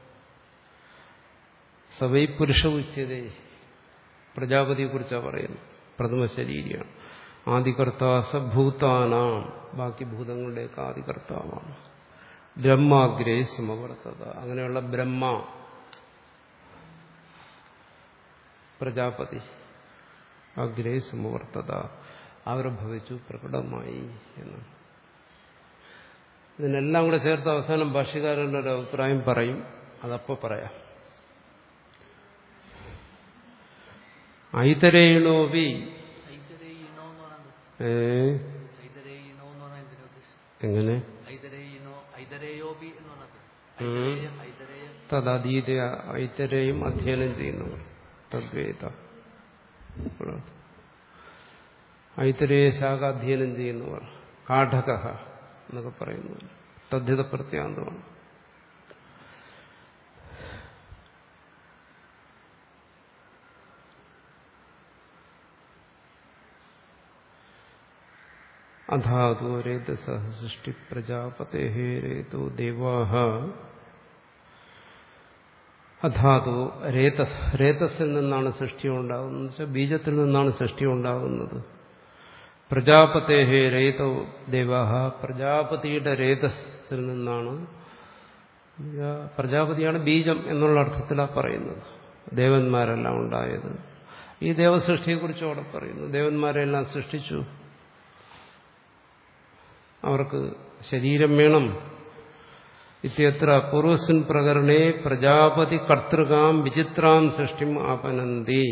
സവൈ പുരുഷ ഉച്ചതേ പ്രജാപതിയെ കുറിച്ചാണ് പറയുന്നത് പ്രഥമ ശരീരിയാണ് ആദികർത്താസ ഭൂതാനാം ബാക്കി ഭൂതങ്ങളുടെയൊക്കെ ആദികർത്താവാണ് ബ്രഹ്മാഗ്രേ സമവർത്തത അങ്ങനെയുള്ള ബ്രഹ്മ പ്രജാപതി അഗ്രേ സമവർത്തത ആവിർഭവിച്ചു പ്രകടമായി എന്നാണ് ഇതിനെല്ലാം കൂടെ ചേർത്ത് അവസാനം ഭാഷ്യകാരന്റെ ഒരു അഭിപ്രായം പറയും അതപ്പോ പറയാം ഐതരേണോപി ഐതരേയിനോ എന്ന് പറയുന്നത് ഏ ഐതരേയിനോ എന്ന് പറഞ്ഞാൽ എന്തിനാ ഉദ്ദേശിച്ചത് എങ്ങനെ ഐതരേയിനോ ഐതരേയോബി എന്ന് പറഞ്ഞത് ഉം. ഐതരേയ ഐതരേയ തദതീത ഐതരയും അധ്യയനം ചെയ്യുന്നവർ തദ്വേദ ഐതരേയ ശാഖ അധ്യയനം ചെയ്യുന്നവർ കാഠക എന്നൊക്കെ പറയുന്നു തദ്ധിത പ്രത്യാന്തമാണ് അധാതു രേതസ സൃഷ്ടി പ്രജാപതേ രേതോ ദേവാഹ അധാതു രേതസ് രേതസിൽ നിന്നാണ് സൃഷ്ടി ഉണ്ടാകുന്നത് എന്ന് വെച്ചാൽ ബീജത്തിൽ നിന്നാണ് സൃഷ്ടി ഉണ്ടാകുന്നത് പ്രജാപതേഹേ രേതോ ദേവാഹ പ്രജാപതിയുടെ രേതസിൽ നിന്നാണ് പ്രജാപതിയാണ് ബീജം എന്നുള്ള അർത്ഥത്തിലാണ് പറയുന്നത് ദേവന്മാരെല്ലാം ഉണ്ടായത് ഈ ദേവസൃഷ്ടിയെക്കുറിച്ച് അവിടെ പറയുന്നു ദേവന്മാരെല്ലാം സൃഷ്ടിച്ചു അവർക്ക് ശരീരം വേണം ഇത്യത്ര പൂർവസ്മിൻ പ്രകരണേ പ്രജാപതി കർത്തൃകാം വിചിത്രാം സൃഷ്ടിം ആപനന്തി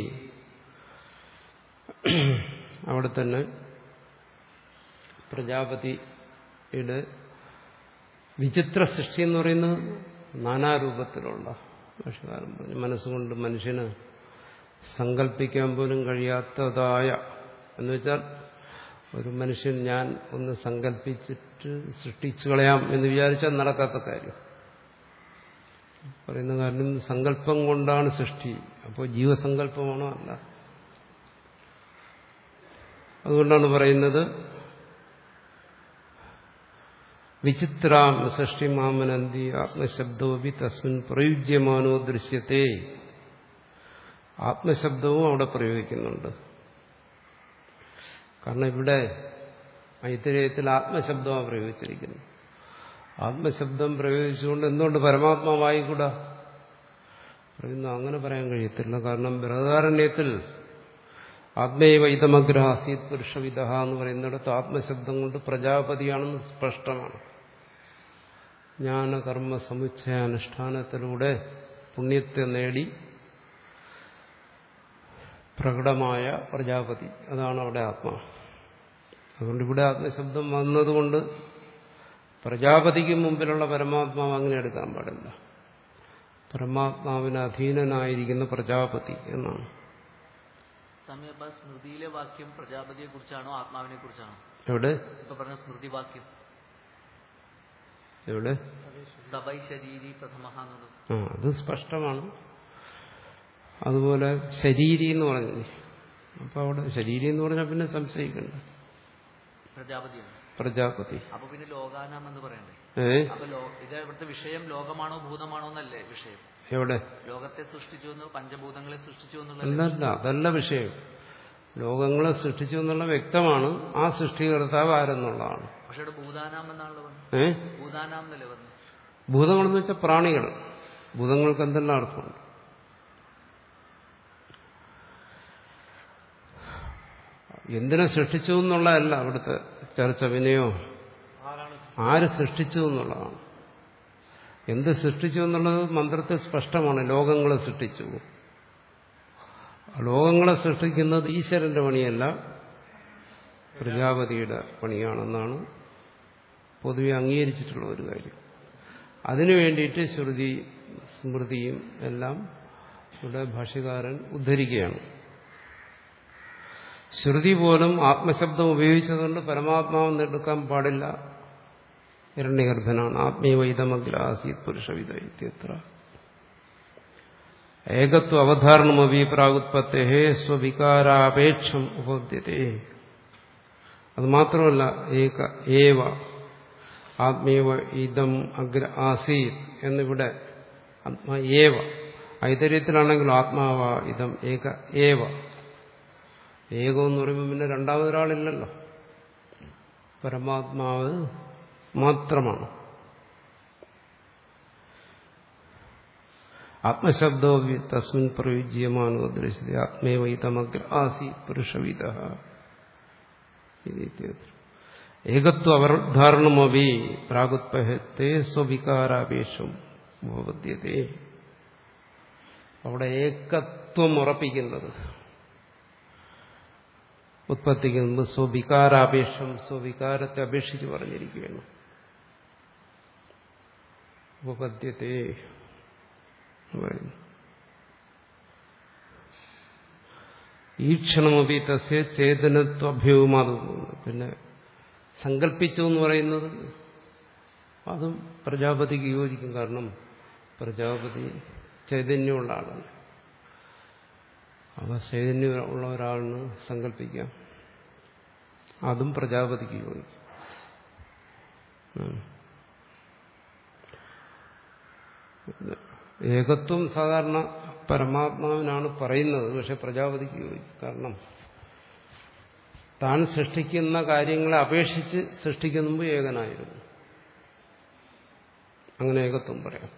അവിടെ തന്നെ പ്രജാപതിയുടെ വിചിത്ര സൃഷ്ടി എന്ന് പറയുന്നത് നാനാരൂപത്തിലുള്ള ഭാഷകാരൻ പറഞ്ഞു മനസ്സുകൊണ്ട് മനുഷ്യന് സങ്കല്പിക്കാൻ പോലും കഴിയാത്തതായ എന്നുവെച്ചാൽ ഒരു മനുഷ്യൻ ഞാൻ ഒന്ന് സങ്കല്പിച്ചിട്ട് സൃഷ്ടിച്ചു കളയാം എന്ന് വിചാരിച്ചാൽ നടക്കാത്ത കാര്യം പറയുന്ന കാരണം സങ്കല്പം കൊണ്ടാണ് സൃഷ്ടി അപ്പോൾ ജീവസങ്കല്പമാണോ അല്ല അതുകൊണ്ടാണ് പറയുന്നത് വിചിത്രാം സൃഷ്ടി മാമനന്തി ആത്മശബ്ദവും തസ്മിൻ പ്രയുജ്യമാനോ ദൃശ്യത്തെ ആത്മശബ്ദവും അവിടെ പ്രയോഗിക്കുന്നുണ്ട് കാരണം ഇവിടെ ഐതിരേയത്തിൽ ആത്മശബ്ദമാണ് പ്രയോഗിച്ചിരിക്കുന്നത് ആത്മശബ്ദം പ്രയോഗിച്ചുകൊണ്ട് എന്തുകൊണ്ട് പരമാത്മാവായിക്കൂടാ പറയുന്നു അങ്ങനെ പറയാൻ കഴിയത്തില്ല കാരണം ബൃഹദാരണ്യത്തിൽ ആത്മേവ ഇതമഗ്രാസീത് പുരുഷവിധ എന്ന് പറയുന്നിടത്ത് ആത്മശബ്ദം കൊണ്ട് പ്രജാപതിയാണെന്ന് സ്പഷ്ടമാണ് ജ്ഞാനകർമ്മ സമുച്ചയാനുഷ്ഠാനത്തിലൂടെ പുണ്യത്തെ നേടി പ്രകടമായ പ്രജാപതി അതാണ് അവിടെ ആത്മാ അതുകൊണ്ട് ഇവിടെ ആത്മശബ്ദം വന്നതുകൊണ്ട് പ്രജാപതിക്ക് മുമ്പിലുള്ള പരമാത്മാവ് അങ്ങനെ എടുക്കാൻ പാടില്ല പരമാത്മാവിന് അധീനനായിരിക്കുന്ന പ്രജാപതി എന്നാണ് സമയപ്പ സ്മൃതിയിലെ വാക്യം പ്രജാപതിയെ കുറിച്ചാണോ ആത്മാവിനെ കുറിച്ചാണോ എവിടെ ഇപ്പൊ പറഞ്ഞ സ്മൃതി വാക്യം എവിടെ സബൈ ശരീരി പ്രഥമ എന്നുള്ളത് ആ അത് സ്പഷ്ടമാണ് അതുപോലെ ശരീരി എന്ന് പറഞ്ഞില്ലേ അപ്പൊ അവിടെ ശരീരി എന്ന് പറഞ്ഞാൽ പിന്നെ സംശയിക്കണ്ട പ്രജാപതിയാണ് പ്രജാപതി അപ്പൊ പിന്നെ ലോകാനാം എന്ന് പറയണ്ടേ ഏ അപ്പൊ ലോ ഇത് ഇവിടുത്തെ വിഷയം ലോകമാണോ ഭൂതമാണോ എന്നല്ലേ വിഷയം എവിടെ ലോകത്തെ സൃഷ്ടിച്ചു എന്ന് പഞ്ചഭൂതങ്ങളെ സൃഷ്ടിച്ചു എന്നുള്ള അല്ലല്ല അതല്ല വിഷയം ലോകങ്ങളെ സൃഷ്ടിച്ചു എന്നുള്ള വ്യക്തമാണ് ആ സൃഷ്ടികർത്താവ് ആരെന്നുള്ളതാണ് പക്ഷെ ഇവിടെ ഭൂതാനാം എന്നാണല്ലോ പറഞ്ഞത് ഏ ഭൂതാനാം എന്നല്ലേ പറഞ്ഞു ഭൂതങ്ങളെന്ന് വെച്ചാൽ പ്രാണികൾ ഭൂതങ്ങൾക്ക് എന്തെല്ലാം അർത്ഥമുണ്ട് എന്തിനെ സൃഷ്ടിച്ചു എന്നുള്ളതല്ല അവിടുത്തെ ചർച്ച വിനയോ ആര് സൃഷ്ടിച്ചു എന്നുള്ളതാണ് എന്ത് സൃഷ്ടിച്ചു എന്നുള്ളത് മന്ത്രത്തിൽ സ്പഷ്ടമാണ് ലോകങ്ങളെ സൃഷ്ടിച്ചു ലോകങ്ങളെ സൃഷ്ടിക്കുന്നത് ഈശ്വരന്റെ പണിയല്ല പ്രജാപതിയുടെ പണിയാണെന്നാണ് പൊതുവെ അംഗീകരിച്ചിട്ടുള്ള ഒരു കാര്യം അതിനു വേണ്ടിയിട്ട് ശ്രുതി സ്മൃതിയും എല്ലാം ഇവിടെ ഭാഷ്യകാരൻ ഉദ്ധരിക്കുകയാണ് ശ്രുതി പോലും ആത്മശബ്ദം ഉപയോഗിച്ചതുകൊണ്ട് പരമാത്മാവെന്ന് എടുക്കാൻ പാടില്ല ഹിരണ്യഗർഭനാണ് ആത്മീയവൈതമഗ്രാസീത് പുരുഷവിധ ഇത്യത്ര ഏകത്വ അവധാരണമപി പ്രാഗുത്പത്തേ സ്വവികാരാപേക്ഷം ഉപദ്ധ്യത്തെ അത് മാത്രമല്ല ഏക ഏവ ആത്മീയവ ഇതം അഗ്ര ആസീത് എന്നിവിടെ ആത്മാ ഏവ ഐതര്യത്തിലാണെങ്കിലും ആത്മാവ ഇതം ഏക ഏവ ഏകം എന്ന് പറയുമ്പോൾ പിന്നെ രണ്ടാമതൊരാളില്ലല്ലോ പരമാത്മാവ് മാത്രമാണ് ആത്മശബ്ദോ തസ്മിൻ പ്രയുജ്യമാനോ ദൃശ്യത്തെ ആത്മേവ ഇതമഗ്ര ആസി പുരുഷവിധ ഏകത്വ അവധാരണമപി പ്രാഗുത്പഹത്തെ സ്വവികാരാപേക്ഷം ഉപപദ്യത്തെ അവിടെ ഏകത്വം ഉറപ്പിക്കുന്നത് ഉത്പത്തിക്ക് മുമ്പ് സ്വവികാരാപേക്ഷം സ്വവികാരത്തെ അപേക്ഷിച്ച് പറഞ്ഞിരിക്കുകയാണ് ഉപപദ്യത്തെ പറയുന്നു ഈക്ഷണമപി തസ്യ ചേതനത്വഭ്യവുമാതുന്നു പിന്നെ സങ്കല്പിച്ചു എന്ന് പറയുന്നത് അതും പ്രജാപതിക്ക് യോജിക്കും കാരണം പ്രജാപതി ചൈതന്യമുള്ള ആളാണ് അവ ചൈതന്യമുള്ള ഒരാളിന് സങ്കല്പിക്കാം അതും പ്രജാപതിക്ക് യോജിക്കും ഏകത്വം സാധാരണ പരമാത്മാവിനാണ് പറയുന്നത് പക്ഷെ പ്രജാപതിക്ക് യോജിക്കും കാരണം താൻ സൃഷ്ടിക്കുന്ന കാര്യങ്ങളെ അപേക്ഷിച്ച് സൃഷ്ടിക്കുന്ന മുമ്പ് ഏകനായിരുന്നു അങ്ങനെ ഏകത്വം പറയാം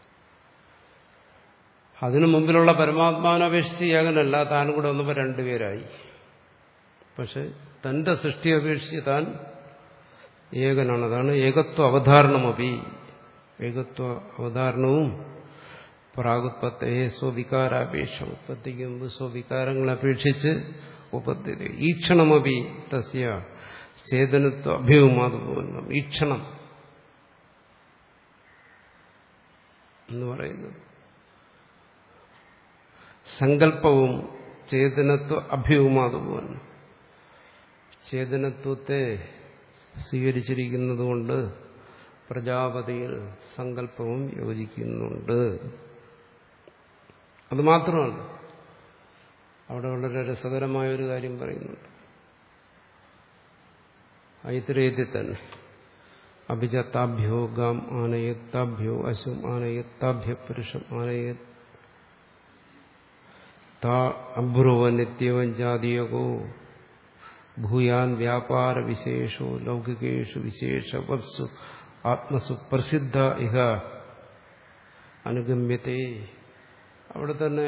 അതിനു മുമ്പിലുള്ള പരമാത്മാവിനെ അപേക്ഷിച്ച് ഏകനല്ല താൻ കൂടെ വന്നപ്പോൾ രണ്ടുപേരായി പക്ഷെ തന്റെ സൃഷ്ടി അപേക്ഷിച്ച് താൻ ഏകനാണ് അതാണ് ഏകത്വ അവധാരണമപി ഏകത്വ അവധാരണവും പ്രാഗുത്പത്തയെ സ്വവികാരാപേക്ഷ ഉത്പത്തിക്ക് മുമ്പ് സ്വവികാരങ്ങളെ അപേക്ഷിച്ച് ഉപദ്ധ്യത ഈക്ഷണമപി തസ്യ ചേതനത്വ അഭ്യവുമാതുപോലും ഈക്ഷണം എന്ന് പറയുന്നത് സങ്കല്പവും ചേതനത്വ അഭ്യവുമാതുപോലും ചേതനത്വത്തെ സ്വീകരിച്ചിരിക്കുന്നതുകൊണ്ട് പ്രജാപതിയിൽ സങ്കല്പവും യോജിക്കുന്നുണ്ട് അത് മാത്രമല്ല അവിടെ വളരെ രസകരമായ ഒരു കാര്യം പറയുന്നുണ്ട് ഐത്രേയത്തിൽ തന്നെ അഭിജത്താഭ്യോ ഗാം ആനയത്താഭ്യോ അശും ആനയത്താഭ്യ പുരുഷം ആനയത് താ അബ്രുവ നിത്യവൻ ജാതീയകോ ഭൂയാൻ വ്യാപാര വിശേഷോ ലൗകികേഷു വിശേഷ വത്സു ആത്മസു പ്രസിദ്ധ ഇഹ അനുഗമ്യത്തെ അവിടെ തന്നെ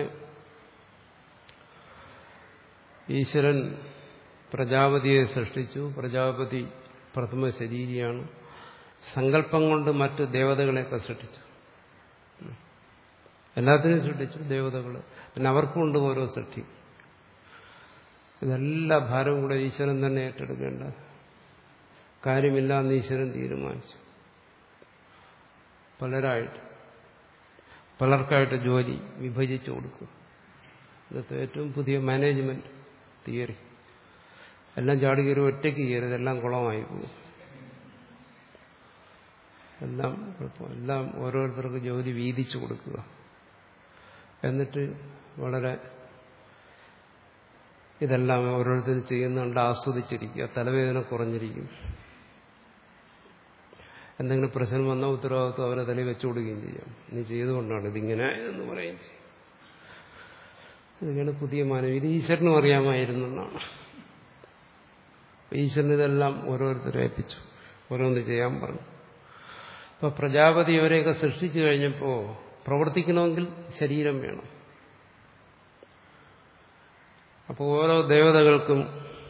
ഈശ്വരൻ പ്രജാപതിയെ സൃഷ്ടിച്ചു പ്രജാപതി പ്രഥമ ശരീരിയാണ് സങ്കല്പം കൊണ്ട് മറ്റ് ദേവതകളെയൊക്കെ സൃഷ്ടിച്ചു എല്ലാത്തിനെയും സൃഷ്ടിച്ചു ദേവതകൾ പിന്നെ അവർക്കുണ്ട് ഓരോ സൃഷ്ടി ഇതെല്ലാ ഭാരവും കൂടെ ഈശ്വരൻ തന്നെ ഏറ്റെടുക്കേണ്ട കാര്യമില്ല എന്ന് ഈശ്വരൻ തീരുമാനിച്ചു പലരായിട്ട് പലർക്കായിട്ട് ജോലി വിഭജിച്ചു കൊടുക്കുക ഇന്നത്തെ ഏറ്റവും പുതിയ മാനേജ്മെന്റ് തിയറി എല്ലാം ചാടി കയറി ഒറ്റയ്ക്ക് കയറി എല്ലാം കുളമായി പോകും എല്ലാം എല്ലാം ഓരോരുത്തർക്ക് ജോലി വീതിച്ചു കൊടുക്കുക എന്നിട്ട് വളരെ ഇതെല്ലാം ഓരോരുത്തരും ചെയ്യുന്നുണ്ട് ആസ്വദിച്ചിരിക്കുക തലവേദന കുറഞ്ഞിരിക്കും എന്തെങ്കിലും പ്രശ്നം വന്നാൽ ഉത്തരവാദിത്വം അവരെ തലയിൽ വെച്ചു കൊടുക്കുകയും ചെയ്യാം നീ ചെയ്തുകൊണ്ടാണ് ഇതിങ്ങനെ എന്ന് പറയുകയും ചെയ്യും ഇതൊക്കെയാണ് പുതിയ മാനവ ഇത് ഈശ്വരനും അറിയാമായിരുന്നു എന്നാണ് ഈശ്വരൻ ഇതെല്ലാം ഓരോരുത്തരെ ഏൽപ്പിച്ചു ഓരോന്ന് ചെയ്യാൻ പറഞ്ഞു അപ്പൊ പ്രജാപതി അവരെയൊക്കെ സൃഷ്ടിച്ചു കഴിഞ്ഞപ്പോൾ പ്രവർത്തിക്കണമെങ്കിൽ ശരീരം വേണം അപ്പോൾ ഓരോ ദേവതകൾക്കും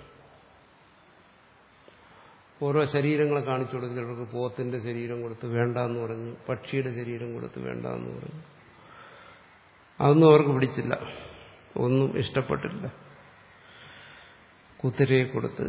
ഓരോ ശരീരങ്ങളെ കാണിച്ചു കൊടുത്തു ചിലർക്ക് പോത്തിന്റെ ശരീരം കൊടുത്ത് വേണ്ടെന്ന് പറഞ്ഞു പക്ഷിയുടെ ശരീരം കൊടുത്ത് വേണ്ടെന്ന് പറഞ്ഞു അതൊന്നും അവർക്ക് പിടിച്ചില്ല ഒന്നും ഇഷ്ടപ്പെട്ടില്ല കുതിരയെ കൊടുത്ത്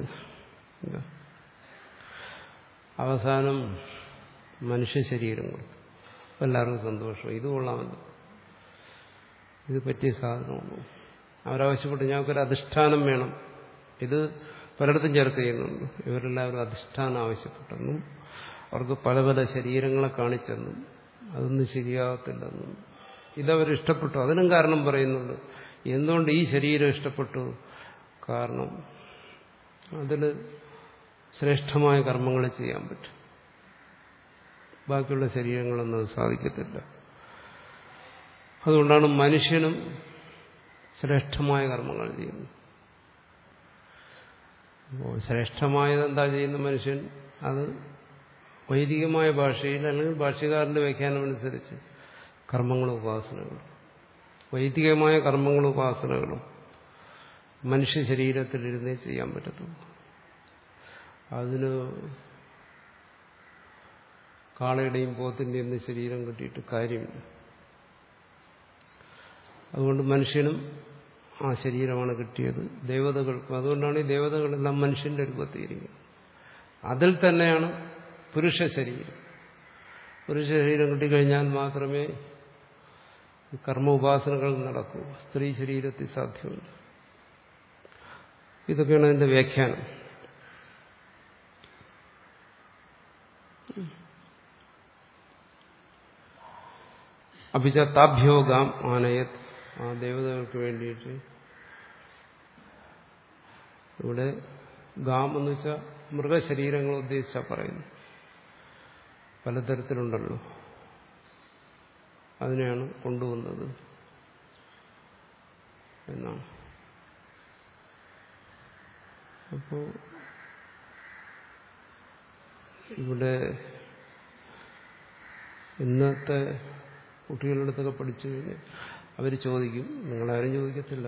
അവസാനം മനുഷ്യ ശരീരം കൊടുത്തു അപ്പം എല്ലാവർക്കും സന്തോഷം ഇത് കൊള്ളാമല്ലോ ഇത് പറ്റിയ സാധനമാണ് അവരാവശ്യപ്പെട്ട് ഞങ്ങൾക്കൊരു അധിഷ്ഠാനം വേണം ഇത് പലയിടത്തും ചർച്ച ചെയ്യുന്നുണ്ട് ഇവരെല്ലാവരും അധിഷ്ഠാനം ആവശ്യപ്പെട്ടെന്നും അവർക്ക് പല പല ശരീരങ്ങളെ കാണിച്ചെന്നും അതൊന്നും ശരിയാകത്തില്ലെന്നും ഇതവരിഷ്ടപ്പെട്ടു അതിനും കാരണം പറയുന്നുണ്ട് എന്തുകൊണ്ട് ഈ ശരീരം ഇഷ്ടപ്പെട്ടു കാരണം അതിൽ ശ്രേഷ്ഠമായ കർമ്മങ്ങൾ ചെയ്യാൻ പറ്റും ബാക്കിയുള്ള ശരീരങ്ങളൊന്നും അത് സാധിക്കത്തില്ല അതുകൊണ്ടാണ് മനുഷ്യനും ശ്രേഷ്ഠമായ കർമ്മങ്ങൾ ചെയ്യുന്നത് അപ്പോൾ ശ്രേഷ്ഠമായത് എന്താ ചെയ്യുന്ന മനുഷ്യൻ അത് വൈദികമായ ഭാഷയിൽ അല്ലെങ്കിൽ ഭാഷ്യകാരന്റെ വ്യാഖ്യാനമനുസരിച്ച് കർമ്മങ്ങളും ഉപാസനകളും വൈദികമായ കർമ്മങ്ങളും ഉപാസനകളും മനുഷ്യ ശരീരത്തിലിരുന്നേ ചെയ്യാൻ പറ്റത്തുള്ളൂ അതിന് കാളയുടെയും പോത്തിന്റെയും ഒന്നും ശരീരം കിട്ടിയിട്ട് കാര്യമില്ല അതുകൊണ്ട് മനുഷ്യനും ആ ശരീരമാണ് കിട്ടിയത് ദേവതകൾക്കും അതുകൊണ്ടാണ് ഈ ദേവതകളെല്ലാം മനുഷ്യന്റെ രൂപത്തിയിരിക്കുന്നത് അതിൽ തന്നെയാണ് പുരുഷ ശരീരം പുരുഷ ശരീരം കിട്ടിക്കഴിഞ്ഞാൽ മാത്രമേ ഈ കർമ്മ ഉപാസനകൾ നടക്കൂ സ്ത്രീ ശരീരത്തിൽ സാധ്യമല്ല ഇതൊക്കെയാണ് അതിന്റെ വ്യാഖ്യാനം അഭിച്ച താഭ്യോഗാം ആനയത് ആ ദേവതകൾക്ക് വേണ്ടിയിട്ട് ഇവിടെ ഗാം എന്ന് വെച്ചാൽ മൃഗശരീരങ്ങൾ ഉദ്ദേശിച്ച പറയുന്നു പലതരത്തിലുണ്ടല്ലോ അതിനെയാണ് കൊണ്ടുവന്നത് എന്നാണ് അപ്പോ ഇവിടെ ഇന്നത്തെ കുട്ടികളുടെ അടുത്തൊക്കെ പഠിച്ചു കഴിഞ്ഞ് അവർ ചോദിക്കും നിങ്ങളാരും ചോദിക്കത്തില്ല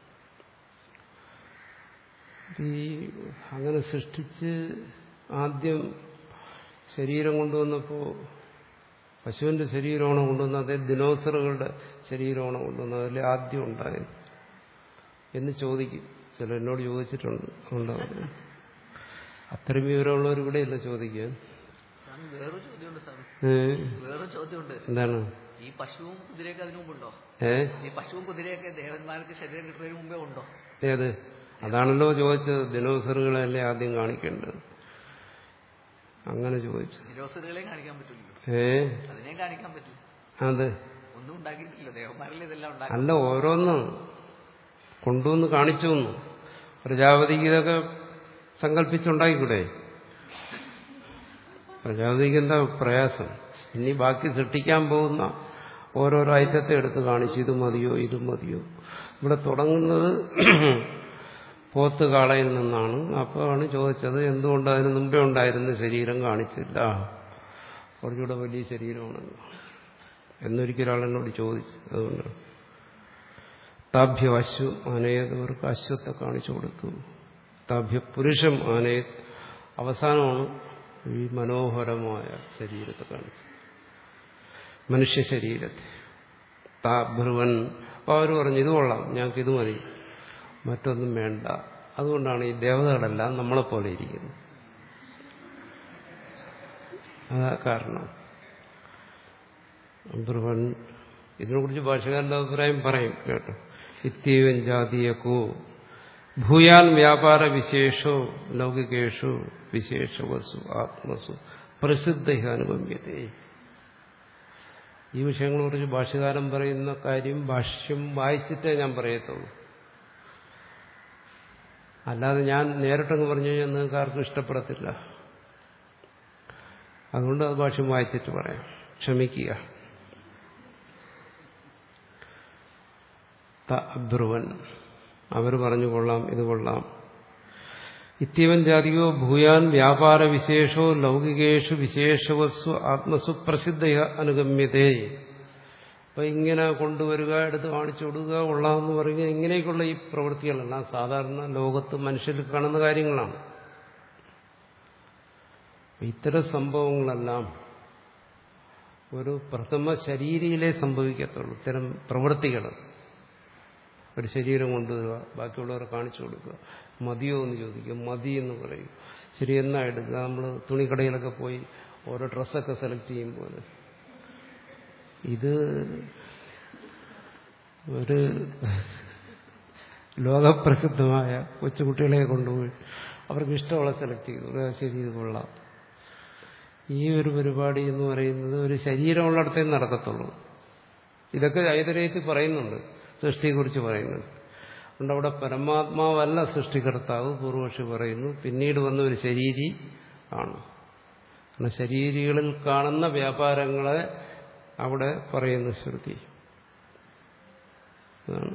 ഈ അങ്ങനെ സൃഷ്ടിച്ച് ആദ്യം ശരീരം കൊണ്ടുവന്നപ്പോൾ പശുവിന്റെ ശരീരമാണോ കൊണ്ടുവന്നത് അതേ ദിനോസറുകളുടെ ശരീരമാണോ കൊണ്ടുവന്നത് അതിൽ ആദ്യം ഉണ്ടായത് എന്ന് ചോദിക്കും ചില എന്നോട് ചോദിച്ചിട്ടുണ്ട് അതുകൊണ്ടാണ് അത്രയും വിവരമുള്ളവർ ഇവിടെയല്ല ചോദിക്കാൻ സ്വാമി വേറൊരു ചോദ്യമുണ്ട് സ്വാമി ഏ? വേറൊരു ചോദ്യമുണ്ട് എന്താണ് ഈ പശുവും കുതിരയൊക്കെ അതിനു മുമ്പുണ്ടോ ഏ ഈ പശുവും കുതിരയൊക്കെ ദേവന്മാർക്ക് ശരീരം കിട്ടുന്നതിന് മുമ്പേ ഉണ്ടോ ഏത് അതാണല്ലോ ചോദിച്ചത് ദിനോസറുകളല്ലേ ആദ്യം കാണിക്കേണ്ടത് അങ്ങനെ ചോദിച്ചു നിരോസറുകളെയും കാണിക്കാൻ പറ്റില്ലല്ലോ ഏ അതിനെയും കാണിക്കാൻ പറ്റില്ല അത് ഒന്നും ഉണ്ടാക്കിയിട്ടില്ല ദേവന്മാരിൽ ഇതെല്ലാം ഉണ്ടാക്കി അല്ല ഓരോന്ന് കൊണ്ടുവന്ന് കാണിച്ചു തന്നു പ്രജാപതിക്ക് ഇതൊക്കെ സങ്കല്പിച്ചുണ്ടായിക്കൂടെ പ്രജാപതിക്ക് എന്താ പ്രയാസം ഇനി ബാക്കി സൃഷ്ടിക്കാൻ പോകുന്ന ഓരോരോ ഐറ്റത്തെ എടുത്ത് കാണിച്ചു ഇത് മതിയോ ഇത് മതിയോ ഇവിടെ തുടങ്ങുന്നത് പോത്ത് കാളയിൽ നിന്നാണ് അപ്പോഴാണ് ചോദിച്ചത് എന്തുകൊണ്ട് അതിന് മുമ്പേ ഉണ്ടായിരുന്ന ശരീരം കാണിച്ചില്ല കുറച്ചുകൂടെ വലിയ ശരീരമാണല്ലോ എന്നൊരിക്കലൊരാൾ എന്നോട് ചോദിച്ചു അതുകൊണ്ടാണ് താഭ്യ അശ്വ ആനയതവർക്ക് അശ്വത്തെ കാണിച്ചു കൊടുത്തു താഭ്യ പുരുഷം ആനയ അവസാനമാണ് ഈ മനോഹരമായ ശരീരത്തെ കാണിച്ചത് മനുഷ്യ ശരീരത്തെ താഭ്രുവൻ അപ്പോൾ അവർ പറഞ്ഞു ഇത് കൊള്ളാം ഞങ്ങൾക്ക് ഇത് മതി മറ്റൊന്നും വേണ്ട അതുകൊണ്ടാണ് ഈ ദേവതകളെല്ലാം നമ്മളെപ്പോലെ ഇരിക്കുന്നത് അതാ കാരണം ബ്രുവൻ ഇതിനെക്കുറിച്ച് ഭാഷകാരന്റെ അഭിപ്രായം പറയും കേട്ടോ ഇത്യവൻ ജാതീയക്കോ ഭൂയാൻ വ്യാപാര വിശേഷോ ലൗകികേഷു വിശേഷവസു ആത്മസു പ്രസിദ്ധ അനുഗമ്യത്തെ ഈ വിഷയങ്ങളെക്കുറിച്ച് ഭാഷകാരൻ പറയുന്ന കാര്യം ഭാഷ്യം വായിച്ചിട്ടേ ഞാൻ പറയത്തുള്ളൂ അല്ലാതെ ഞാൻ നേരിട്ടങ്ങ് പറഞ്ഞു കഴിഞ്ഞാൽ നിങ്ങൾക്ക് ആർക്കും ഇഷ്ടപ്പെടത്തില്ല അതുകൊണ്ട് അത് ഭാഷ്യം വായിച്ചിട്ട് പറയാം ക്ഷമിക്കുക ബ്രുവൻ അവർ പറഞ്ഞു കൊള്ളാം ഇത് കൊള്ളാം ഇത്യവൻ ജാതിയോ ഭൂയാൻ വ്യാപാര വിശേഷോ ലൗകികേഷു വിശേഷവസ്തു ആത്മസു പ്രസിദ്ധ അനുഗമ്യതേ അപ്പൊ ഇങ്ങനെ കൊണ്ടുവരിക എടുത്ത് കാണിച്ചു കൊടുക്കുക കൊള്ളാമെന്ന് പറയുക ഇങ്ങനെയൊക്കെയുള്ള ഈ പ്രവൃത്തികളെല്ലാം സാധാരണ ലോകത്ത് മനുഷ്യരിൽ കാണുന്ന കാര്യങ്ങളാണ് ഇത്തരം സംഭവങ്ങളെല്ലാം ഒരു പ്രഥമ ശരീരയിലേ സംഭവിക്കത്തുള്ളൂ ഇത്തരം പ്രവൃത്തികൾ ഒരു ശരീരം കൊണ്ടുവരിക ബാക്കിയുള്ളവരെ കാണിച്ചു കൊടുക്കുക മതിയോ എന്ന് ചോദിക്കുക മതി എന്ന് പറയും ശരി എന്നാ എടുക്കുക നമ്മൾ തുണിക്കടയിലൊക്കെ പോയി ഓരോ ഡ്രസ്സൊക്കെ സെലക്ട് ചെയ്യുമ്പോൾ ഇത് ഒരു ലോകപ്രസിദ്ധമായ കൊച്ചുകുട്ടികളെ കൊണ്ടുപോയി അവർക്ക് ഇഷ്ടമുള്ള സെലക്ട് ചെയ്തു ഒരു ശരി ഇത് കൊള്ളാം ഈ ഒരു പരിപാടി എന്ന് പറയുന്നത് ഒരു ശരീരമുള്ളിടത്തേ നടക്കത്തുള്ളൂ ഇതൊക്കെ ഐതരേയത്തിൽ പറയുന്നുണ്ട് സൃഷ്ടിയെക്കുറിച്ച് പറയുന്നുണ്ട് അതുകൊണ്ട് അവിടെ പരമാത്മാവല്ല സൃഷ്ടികർത്താവ് പൂർവക്ഷി പറയുന്നു പിന്നീട് വന്ന ഒരു ശരീരി ആണ് കാരണം ശരീരികളിൽ കാണുന്ന വ്യാപാരങ്ങളെ അവിടെ പറയുന്നു ശ്രുതി അതാണ്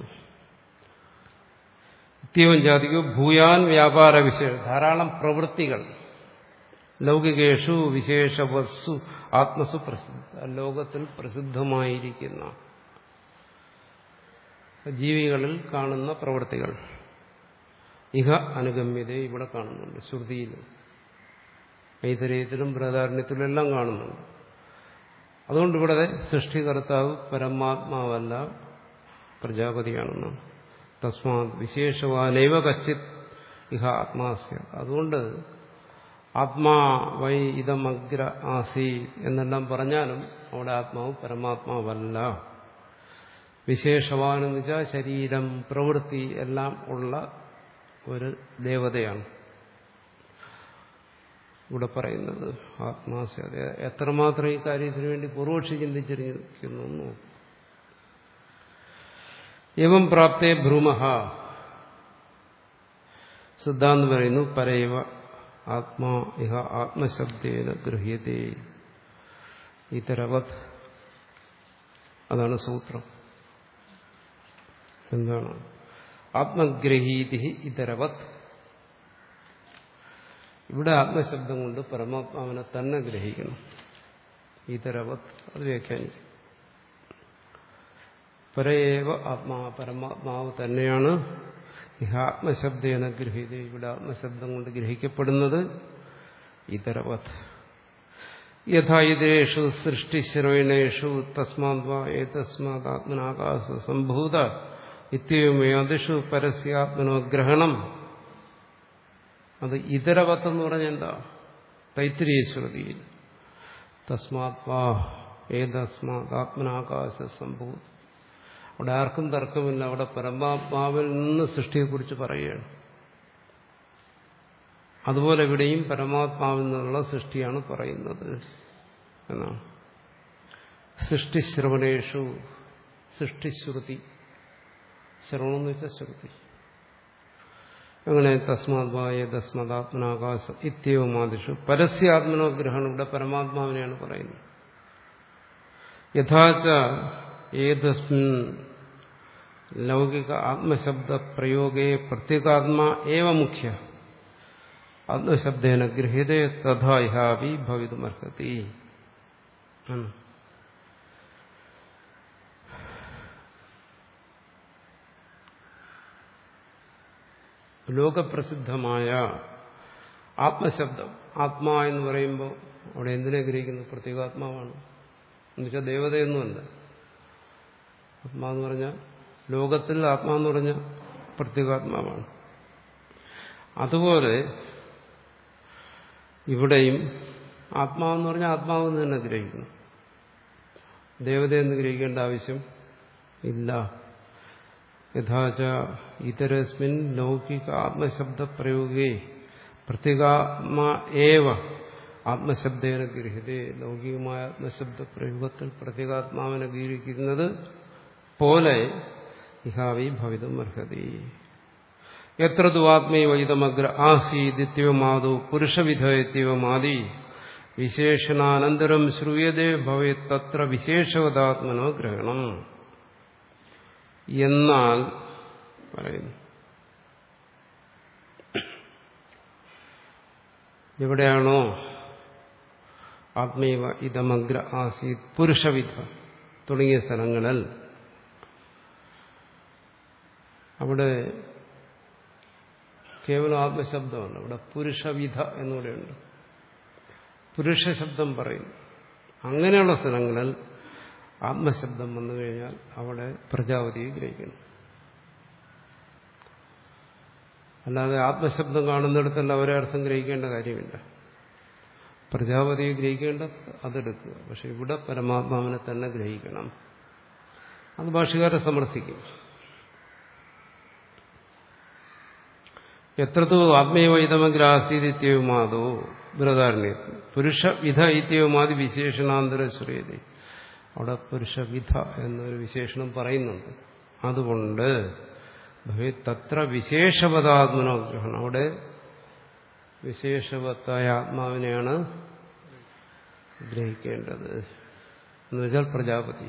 നിത്യവും ജാതിക്കു ഭൂയാൻ വ്യാപാര വിശേഷം ധാരാളം പ്രവൃത്തികൾ ലൗകികേഷു വിശേഷ വസ്തു ആത്മസു പ്രസിദ്ധ ലോകത്തിൽ പ്രസിദ്ധമായിരിക്കുന്ന ജീവികളിൽ കാണുന്ന പ്രവൃത്തികൾ ഇഹ അനുഗമ്യത ഇവിടെ കാണുന്നുണ്ട് ശ്രുതിയിലും ഐതരയത്തിലും ബൃഹദാരണ്യത്തിലും എല്ലാം കാണുന്നുണ്ട് അതുകൊണ്ട് ഇവിടെ സൃഷ്ടികർത്താവ് പരമാത്മാവല്ല പ്രജാപതിയാണെന്നാണ് തസ്മാത് വിശേഷവാനൈവ കച്ചിത് ഇഹ ആത്മാസ്യ അതുകൊണ്ട് ആത്മാ വൈ ഇതമഗ്ര ആസി എന്നെല്ലാം പറഞ്ഞാലും അവിടെ ആത്മാവ് പരമാത്മാവല്ല വിശേഷവാൻ എന്ന് വെച്ചാൽ ശരീരം പ്രവൃത്തി എല്ലാം ഉള്ള ഒരു ദേവതയാണ് ഇവിടെ പറയുന്നത് ആത്മാസ്യ എത്രമാത്രം ഈ കാര്യത്തിന് വേണ്ടി പൂർവക്ഷി ചിന്തിച്ചിരിക്കുന്നു എവം പ്രാപ്തേ ഭ്രൂമഹ സിദ്ധാന്ത് പറയുന്നു പരയവ ആത്മാ ഇഹ ആത്മശബ്ദേന ഗൃഹ്യതേ ഇതരവത് അതാണ് സൂത്രം എന്താണ് ആത്മഗ്രഹീതി ഇതരവത് ഇവിടെ ആത്മശബ്ദം കൊണ്ട് പരമാത്മാവിനെ തന്നെ ഗ്രഹിക്കണം ഇതരവത് അത് വ്യാഖ്യാനിക്കും പരയേവ ആത്മാ പരമാത്മാവ് തന്നെയാണ് ഇഹ ആത്മശബ്ദേന ഗ്രഹീത ഇവിടെ ആത്മശബ്ദം കൊണ്ട് ഗ്രഹിക്കപ്പെടുന്നത് ഇതരവത് യഥാ ഇതരേഷു സൃഷ്ടിശ്രവണേഷു തസ്മാത് വാ ഏതസ്മാത് ആത്മനാകാശ സംഭൂത ഇത്യവുമേതിഷു പരസ്യാത്മനോ ഗ്രഹണം അത് ഇതരവത്ത് എന്ന് പറഞ്ഞ എന്താ തൈത്തിരീയ ശ്രുതിയിൽ തസ്മാത് വാ ഏതസ്മാത് ആത്മനാകാശ സംഭൂത അവിടെ ആർക്കും തർക്കമില്ല അവിടെ പരമാത്മാവിൽ നിന്ന് സൃഷ്ടിയെക്കുറിച്ച് പറയുകയാണ് അതുപോലെ ഇവിടെയും പരമാത്മാവിൽ നിന്നുള്ള സൃഷ്ടിയാണ് പറയുന്നത് എന്നാണ് സൃഷ്ടിശ്രവണേഷു സൃഷ്ടിശ്രുതി ശ്രവണം എന്ന് വെച്ചാൽ ശ്രുതി അങ്ങനെ തസ്മാത്മായ തസ്മദാത്മനാകാശം ഇത്യവുമാദിഷു പരസ്യാത്മനോ ഗ്രഹണം ഇവിടെ പരമാത്മാവിനെയാണ് പറയുന്നത് യഥാച്ച ഏതസ്മിൻ ലൗകിക ആത്മശബ്ദ പ്രയോഗേ പ്രത്യേകാത്മാ ഏവ മുഖ്യ ആത്മശബ്ദേന ഗൃഹ്യതേ തഥാ ഇഹാവി ഭവിതുമർഹതി ലോകപ്രസിദ്ധമായ ആത്മശബ്ദം ആത്മാ എന്ന് പറയുമ്പോൾ അവിടെ എന്തിനെ ഗ്രഹിക്കുന്നു പ്രത്യേകാത്മാവാണ് എന്നുവെച്ചാൽ ദേവതയൊന്നുമല്ല ആത്മാന്ന് പറഞ്ഞാൽ ലോകത്തിൽ ആത്മാന്ന് പറഞ്ഞ പ്രത്യേകാത്മാവാണ് അതുപോലെ ഇവിടെയും ആത്മാവെന്ന് പറഞ്ഞാൽ ആത്മാവെന്ന് തന്നെ ഗ്രഹിക്കണം ദേവതയെന്ന് ഗ്രഹിക്കേണ്ട ആവശ്യം ഇല്ല യഥാച ഇതരസ്മിൻ ലൗകിക ആത്മശബ്ദ പ്രയോഗേ പ്രത്യേകാത്മാ ഏവ ആത്മശബ്ദേന ഗൃഹ്യതേ ലൗകികമായ ആത്മശബ്ദ പ്രയോഗത്തിൽ പ്രത്യേകാത്മാവിനെ ഗ്രഹിക്കുന്നത് പോലെ ഇഹാവി ഭവിതം അർഹതി എത്ര ദുവാത്മൈവ ഇതമഗ്ര ആസീദിത്യവമാതു പുരുഷവിധയത്യവമാതി വിശേഷണാനന്തരം ശ്രൂയതേ ഭവേ തത്ര വിശേഷവതാത്മനോ ഗ്രഹണം എന്നാൽ പറയുന്നു എവിടെയാണോ ആത്മീവ ഇതമഗ്ര ആസീത് പുരുഷവിധ തുടങ്ങിയ സ്ഥലങ്ങളിൽ അവിടെ കേവലം ആത്മശബ്ദമല്ല അവിടെ പുരുഷവിധ എന്നുകൂടെയുണ്ട് പുരുഷ ശബ്ദം പറയും അങ്ങനെയുള്ള സ്ഥലങ്ങളിൽ ആത്മശബ്ദം വന്നു കഴിഞ്ഞാൽ അവിടെ പ്രജാപതിയെ ഗ്രഹിക്കണം അല്ലാതെ ആത്മശബ്ദം കാണുന്നിടത്തല്ല ഒരേ അർത്ഥം ഗ്രഹിക്കേണ്ട കാര്യമില്ല പ്രജാപതിയെ ഗ്രഹിക്കേണ്ട അതെടുക്കുക പക്ഷെ ഇവിടെ പരമാത്മാവിനെ തന്നെ ഗ്രഹിക്കണം അത് ഭാഷകാരെ സമർത്ഥിക്കും എത്രത്തോ ആത്മീയവൈതമഗ്രാസീതിത്യവുമാതോ ബൃഹദാരണ്യത്തിൽ പുരുഷവിധ ഇത്യവുമാതി വിശേഷണാന്തര ശ്രീയത അവിടെ പുരുഷവിധ എന്നൊരു വിശേഷണം പറയുന്നുണ്ട് അതുകൊണ്ട് ഭവേ തത്ര വിശേഷവതാത്മനോഗ്രഹണം അവിടെ വിശേഷവത്തായ ആത്മാവിനെയാണ് ഗ്രഹിക്കേണ്ടത് എന്നുവെച്ചാൽ പ്രജാപതി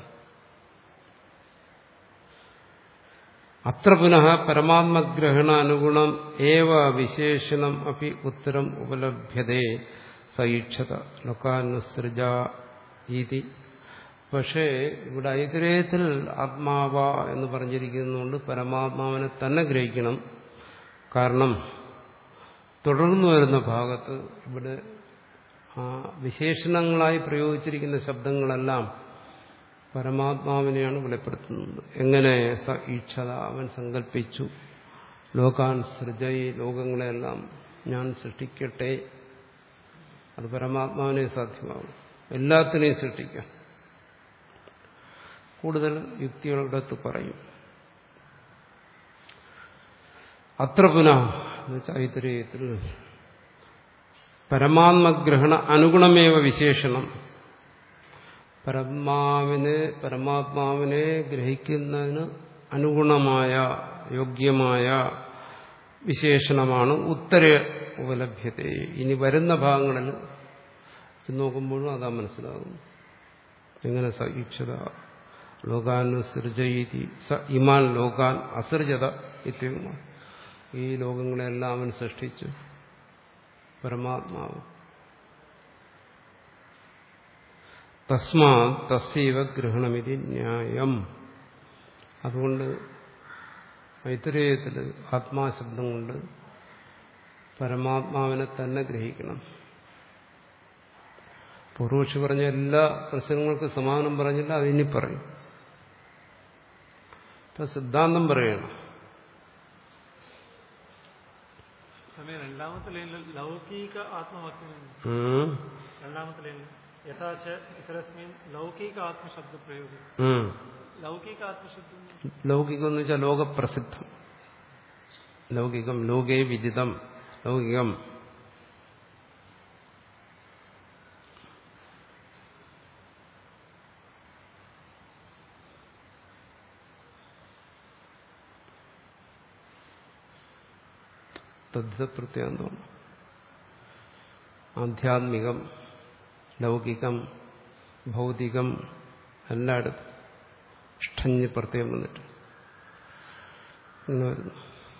അത്ര പുനഃ പരമാത്മഗ്രഹണ അനുഗുണം ഏവ വിശേഷണം അപ്പി ഉത്തരം ഉപലഭ്യതേ സൈക്ഷത ലൊക്കാനുസൃജ ഇതി പക്ഷേ ഇവിടെ ഐതിരേയത്തിൽ ആത്മാവ എന്ന് പറഞ്ഞിരിക്കുന്നതുകൊണ്ട് പരമാത്മാവിനെ തന്നെ ഗ്രഹിക്കണം കാരണം തുടർന്നു വരുന്ന ഭാഗത്ത് ഇവിടെ ആ വിശേഷണങ്ങളായി പ്രയോഗിച്ചിരിക്കുന്ന ശബ്ദങ്ങളെല്ലാം പരമാത്മാവിനെയാണ് വെളിപ്പെടുത്തുന്നത് എങ്ങനെ സ ഈക്ഷത അവൻ സങ്കല്പിച്ചു ലോകാൻ സൃജയി ലോകങ്ങളെല്ലാം ഞാൻ സൃഷ്ടിക്കട്ടെ അത് പരമാത്മാവിനെ സാധ്യമാകും എല്ലാത്തിനെയും സൃഷ്ടിക്കാം കൂടുതൽ യുക്തികളടുത്ത് പറയും അത്ര പുനഃ ചൈതര്യത്തിൽ പരമാത്മഗ്രഹണ അനുഗുണമേവ വിശേഷണം പരമാവിനെ പരമാത്മാവിനെ ഗ്രഹിക്കുന്നതിന് അനുഗുണമായ യോഗ്യമായ വിശേഷണമാണ് ഉത്തര ഉപലഭ്യത ഇനി വരുന്ന ഭാഗങ്ങളിൽ നോക്കുമ്പോഴും അതാ മനസ്സിലാകും എങ്ങനെ സഹിക്ഷത ലോകാനുസൃജയിതി സ ഇമാൻ ലോകാൻ അസൃജത ഇത്യവുമാണ് ഈ ലോകങ്ങളെല്ലാം അവൻ സൃഷ്ടിച്ചു പരമാത്മാവ് തസ്മാ തസ്സൈവ ഗ്രഹണമിതി ന്യായം അതുകൊണ്ട് ഐതരേയത്തിൽ ആത്മാശബ്ദം കൊണ്ട് പരമാത്മാവിനെ തന്നെ ഗ്രഹിക്കണം പൂർവക്ഷി പറഞ്ഞ എല്ലാ പ്രശ്നങ്ങൾക്കും സമാനം പറഞ്ഞില്ല അതിനി പറയും ഇപ്പൊ സിദ്ധാന്തം പറയണം സമയം രണ്ടാമത്തെ ലൈനിൽ ലൗകിക ആത്മവാക്യം ഉം. രണ്ടാമത്തെ ലൈനിൽ യഥാച ഇതരസ്മിൻ ലൗകിക ആത്മശബ്ദ പ്രയോഗം ഉം. ലൗകിക ആത്മശബ്ദം ലൗകികം എന്ന് വെച്ചാൽ ലോകപ്രസിദ്ധം ലൗകികം ലോകേ വിദിതം ലൗകികം തദ്ധിതപ്രത്യാന്തമാണ് ആധ്യാത്മികം ലൗകികം ഭൗതികം എല്ലായിടത്തും ഇഷ്ടഞ്ഞ് പ്രത്യേകം വന്നിട്ട് ഇങ്ങനെ വരുന്നു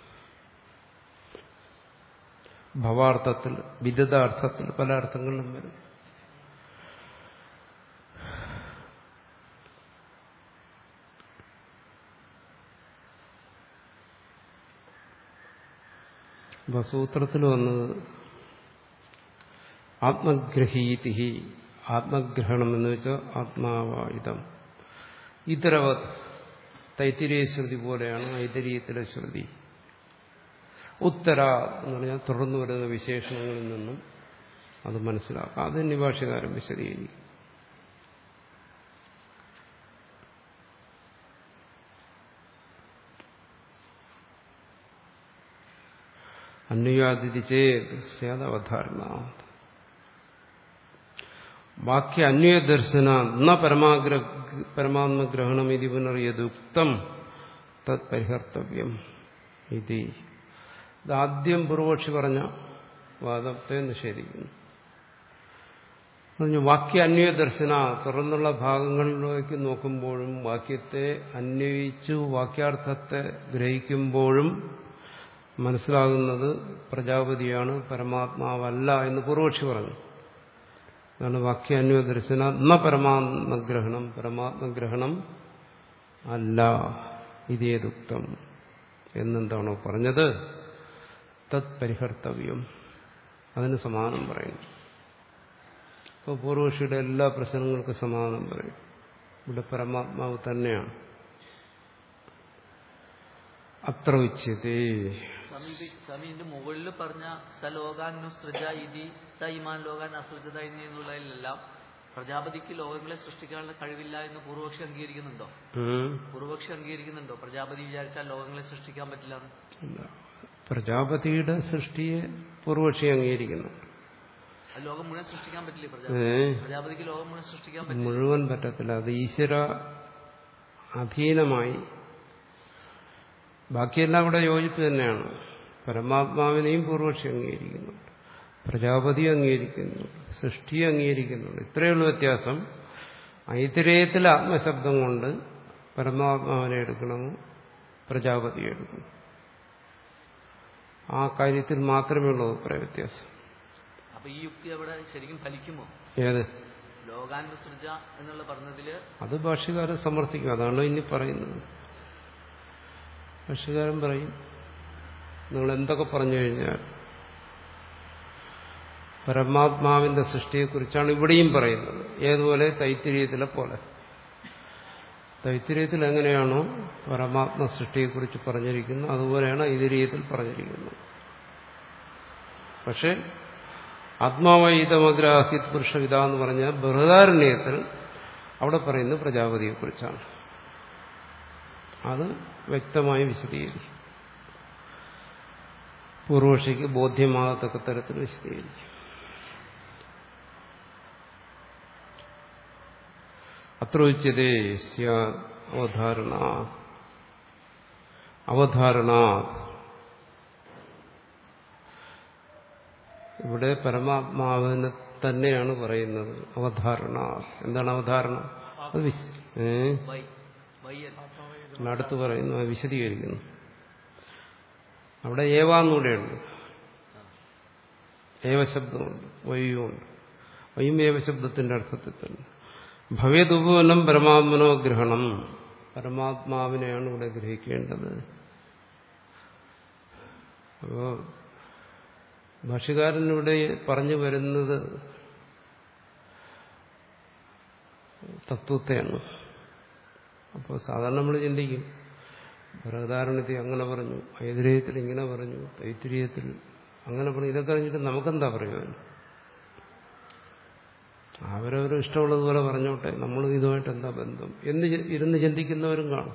ഭവാർത്ഥത്തിൽ വിദിതാർത്ഥത്തിൽ പല അർത്ഥങ്ങളിലും വരും അപ്പൊ സൂത്രത്തിൽ വന്നത് ആത്മഗ്രഹീതി ആത്മഗ്രഹണം എന്ന് വെച്ചാൽ ആത്മാവായുധം ഇതരവത് തൈത്തിരീയ ശ്രുതി പോലെയാണ് ഐതരീയത്തിലെ ശ്രുതി ഉത്തര എന്ന് പറഞ്ഞാൽ തുടർന്നു വരുന്ന വിശേഷണങ്ങളിൽ നിന്നും അത് മനസ്സിലാക്കാം അത് നിഭാഷകാരം വിശദീകരിക്കും അന്വയാതിഥി ചേത് സ്യാദവധാരണ വാക്യ അന്വയദർശന ന പരമാഗ്ര പരമാത്മഗ്രഹണം ഇത് പുനർയദുക്തം തത് പരിഹർത്തവ്യം ഇത് ഇതാദ്യം പൂർവക്ഷി പറഞ്ഞ വാദത്തെ നിഷേധിക്കുന്നു പറഞ്ഞു വാക്യ അന്വയ ദർശന തുറന്നുള്ള ഭാഗങ്ങളിലേക്ക് നോക്കുമ്പോഴും വാക്യത്തെ അന്വയിച്ചു വാക്യാർത്ഥത്തെ ഗ്രഹിക്കുമ്പോഴും മനസ്സിലാകുന്നത് പ്രജാപതിയാണ് പരമാത്മാവല്ല എന്ന് പൂർവക്ഷി പറഞ്ഞു അതാണ് വാക്യാന്വയ ദർശന ന പരമാത്മഗ്രഹണം പരമാത്മഗ്രഹണം അല്ല ഇതേതുക്തം എന്നെന്താണോ പറഞ്ഞത് തത് പരിഹർത്തവ്യം അതിന് സമാനം പറയുന്നു അപ്പോൾ പൂർവക്ഷിയുടെ എല്ലാ പ്രശ്നങ്ങൾക്കും സമാധാനം പറയും ഇവിടെ പരമാത്മാവ് തന്നെയാണ് അത്ര ഉച്യത്തെ സ്വാമി ഇത് സ്വാമി ഇതിന്റെ മുകളിൽ പറഞ്ഞ സ ലോകാനുസൃജ ഇതി സ ഇമാൻ ലോകാൻ അസൃജത എന്നുള്ളതിലെല്ലാം പ്രജാപതിക്ക് ലോകങ്ങളെ സൃഷ്ടിക്കാനുള്ള കഴിവില്ല എന്ന് പൂർവക്ഷി അംഗീകരിക്കുന്നുണ്ടോ ഉം. പൂർവക്ഷി അംഗീകരിക്കുന്നുണ്ടോ പ്രജാപതി വിചാരിച്ചാൽ ലോകങ്ങളെ സൃഷ്ടിക്കാൻ പറ്റില്ല എന്ന് ഇല്ല. പ്രജാപതിയുടെ സൃഷ്ടിയെ പൂർവക്ഷി അംഗീകരിക്കുന്നു അത് ലോകം മുഴുവൻ സൃഷ്ടിക്കാൻ പറ്റില്ലേ ഏ പ്രജാപതി പ്രജാപതിക്ക് ലോകം മുഴുവൻ സൃഷ്ടിക്കാൻ പറ്റില്ല മുഴുവൻ പറ്റത്തില്ല അത് ഈശ്വര അധീനമായി ബാക്കിയെല്ലാം ഇവിടെ യോജിപ്പ് തന്നെയാണ് പരമാത്മാവിനെയും പൂർവക്ഷി അംഗീകരിക്കുന്നു പ്രജാപതി അംഗീകരിക്കുന്നു സൃഷ്ടി അംഗീകരിക്കുന്നുണ്ട് ഇത്രയുള്ള വ്യത്യാസം ഐതിരേയത്തിൽ ആത്മശബ്ദം കൊണ്ട് പരമാത്മാവിനെ എടുക്കണമോ പ്രജാപതിയെ എടുക്കണം ആ കാര്യത്തിൽ മാത്രമേ ഉള്ളൂ അഭിപ്രായ വ്യത്യാസം അപ്പൊ ഈ യുക്തി അവിടെ ശരിക്കും ഫലിക്കുമോ ഏത് ലോകാനുസൃജ എന്നുള്ള പറഞ്ഞതില് അത് ഭാഷ്യകാരൻ സമർത്ഥിക്കും അതാണ് ഇനി പറയുന്നത് ഭാഷ്യകാരൻ പറയും നിങ്ങൾ എന്തൊക്കെ പറഞ്ഞു കഴിഞ്ഞാൽ പരമാത്മാവിന്റെ സൃഷ്ടിയെക്കുറിച്ചാണ് ഇവിടെയും പറയുന്നത് ഏതുപോലെ തൈത്തിരീയത്തിലെ പോലെ തൈത്തിരീയത്തിൽ എങ്ങനെയാണോ പരമാത്മ സൃഷ്ടിയെക്കുറിച്ച് പറഞ്ഞിരിക്കുന്നത് അതുപോലെയാണ് ഐതിരീയത്തിൽ പറഞ്ഞിരിക്കുന്നത് പക്ഷെ ആത്മാവൈതമഗ്രാസിത് പുരുഷവിത എന്ന് പറഞ്ഞ ബൃഹദാരണ്യത്തിൽ അവിടെ പറയുന്നത് പ്രജാപതിയെക്കുറിച്ചാണ് അത് വ്യക്തമായി വിശദീകരിക്കും പൂർവക്ഷിക്ക് ബോധ്യമാകത്തക്ക തരത്തിൽ വിശദീകരിക്കും അത്ര ഉച്ചതേ അവധാരണ അവധാരണ ഇവിടെ പരമാത്മാവിനെ തന്നെയാണ് പറയുന്നത് അവധാരണ എന്താണ് അവധാരണ അത് വിശ- ഏ? വൈ വൈ എന്ന്. അടുത്ത് പറയുന്നു അത് വിശദീകരിക്കുന്നു അവിടെ ഏവാന്നൂടെയുണ്ട് ഏവശബ്ദമുണ്ട് വയ്യുമുണ്ട് വയ്യും ഏവശബ്ദത്തിന്റെ അർത്ഥത്തിൽ തന്നെ ഭവേതുപവനം പരമാത്മനോ ഗ്രഹണം പരമാത്മാവിനെയാണ് ഇവിടെ ഗ്രഹിക്കേണ്ടത് അപ്പോ ഭാഷകാരൻ ഇവിടെ പറഞ്ഞു വരുന്നത് തത്വത്തെയാണ് അപ്പോൾ സാധാരണ നമ്മൾ ചിന്തിക്കും ഭരതാരണ്യത്തിൽ അങ്ങനെ പറഞ്ഞു ഐതിരേയത്തിൽ ഇങ്ങനെ പറഞ്ഞു തൈത്തിരീയത്തിൽ അങ്ങനെ പറഞ്ഞു ഇതൊക്കെ അറിഞ്ഞിട്ട് നമുക്കെന്താ പ്രയോജനം അവരവർ ഇഷ്ടമുള്ളതുപോലെ പറഞ്ഞോട്ടെ നമ്മൾ ഇതുമായിട്ട് എന്താ ബന്ധം എന്ന് ചി- ഇരുന്ന് ചിന്തിക്കുന്നവരും കാണും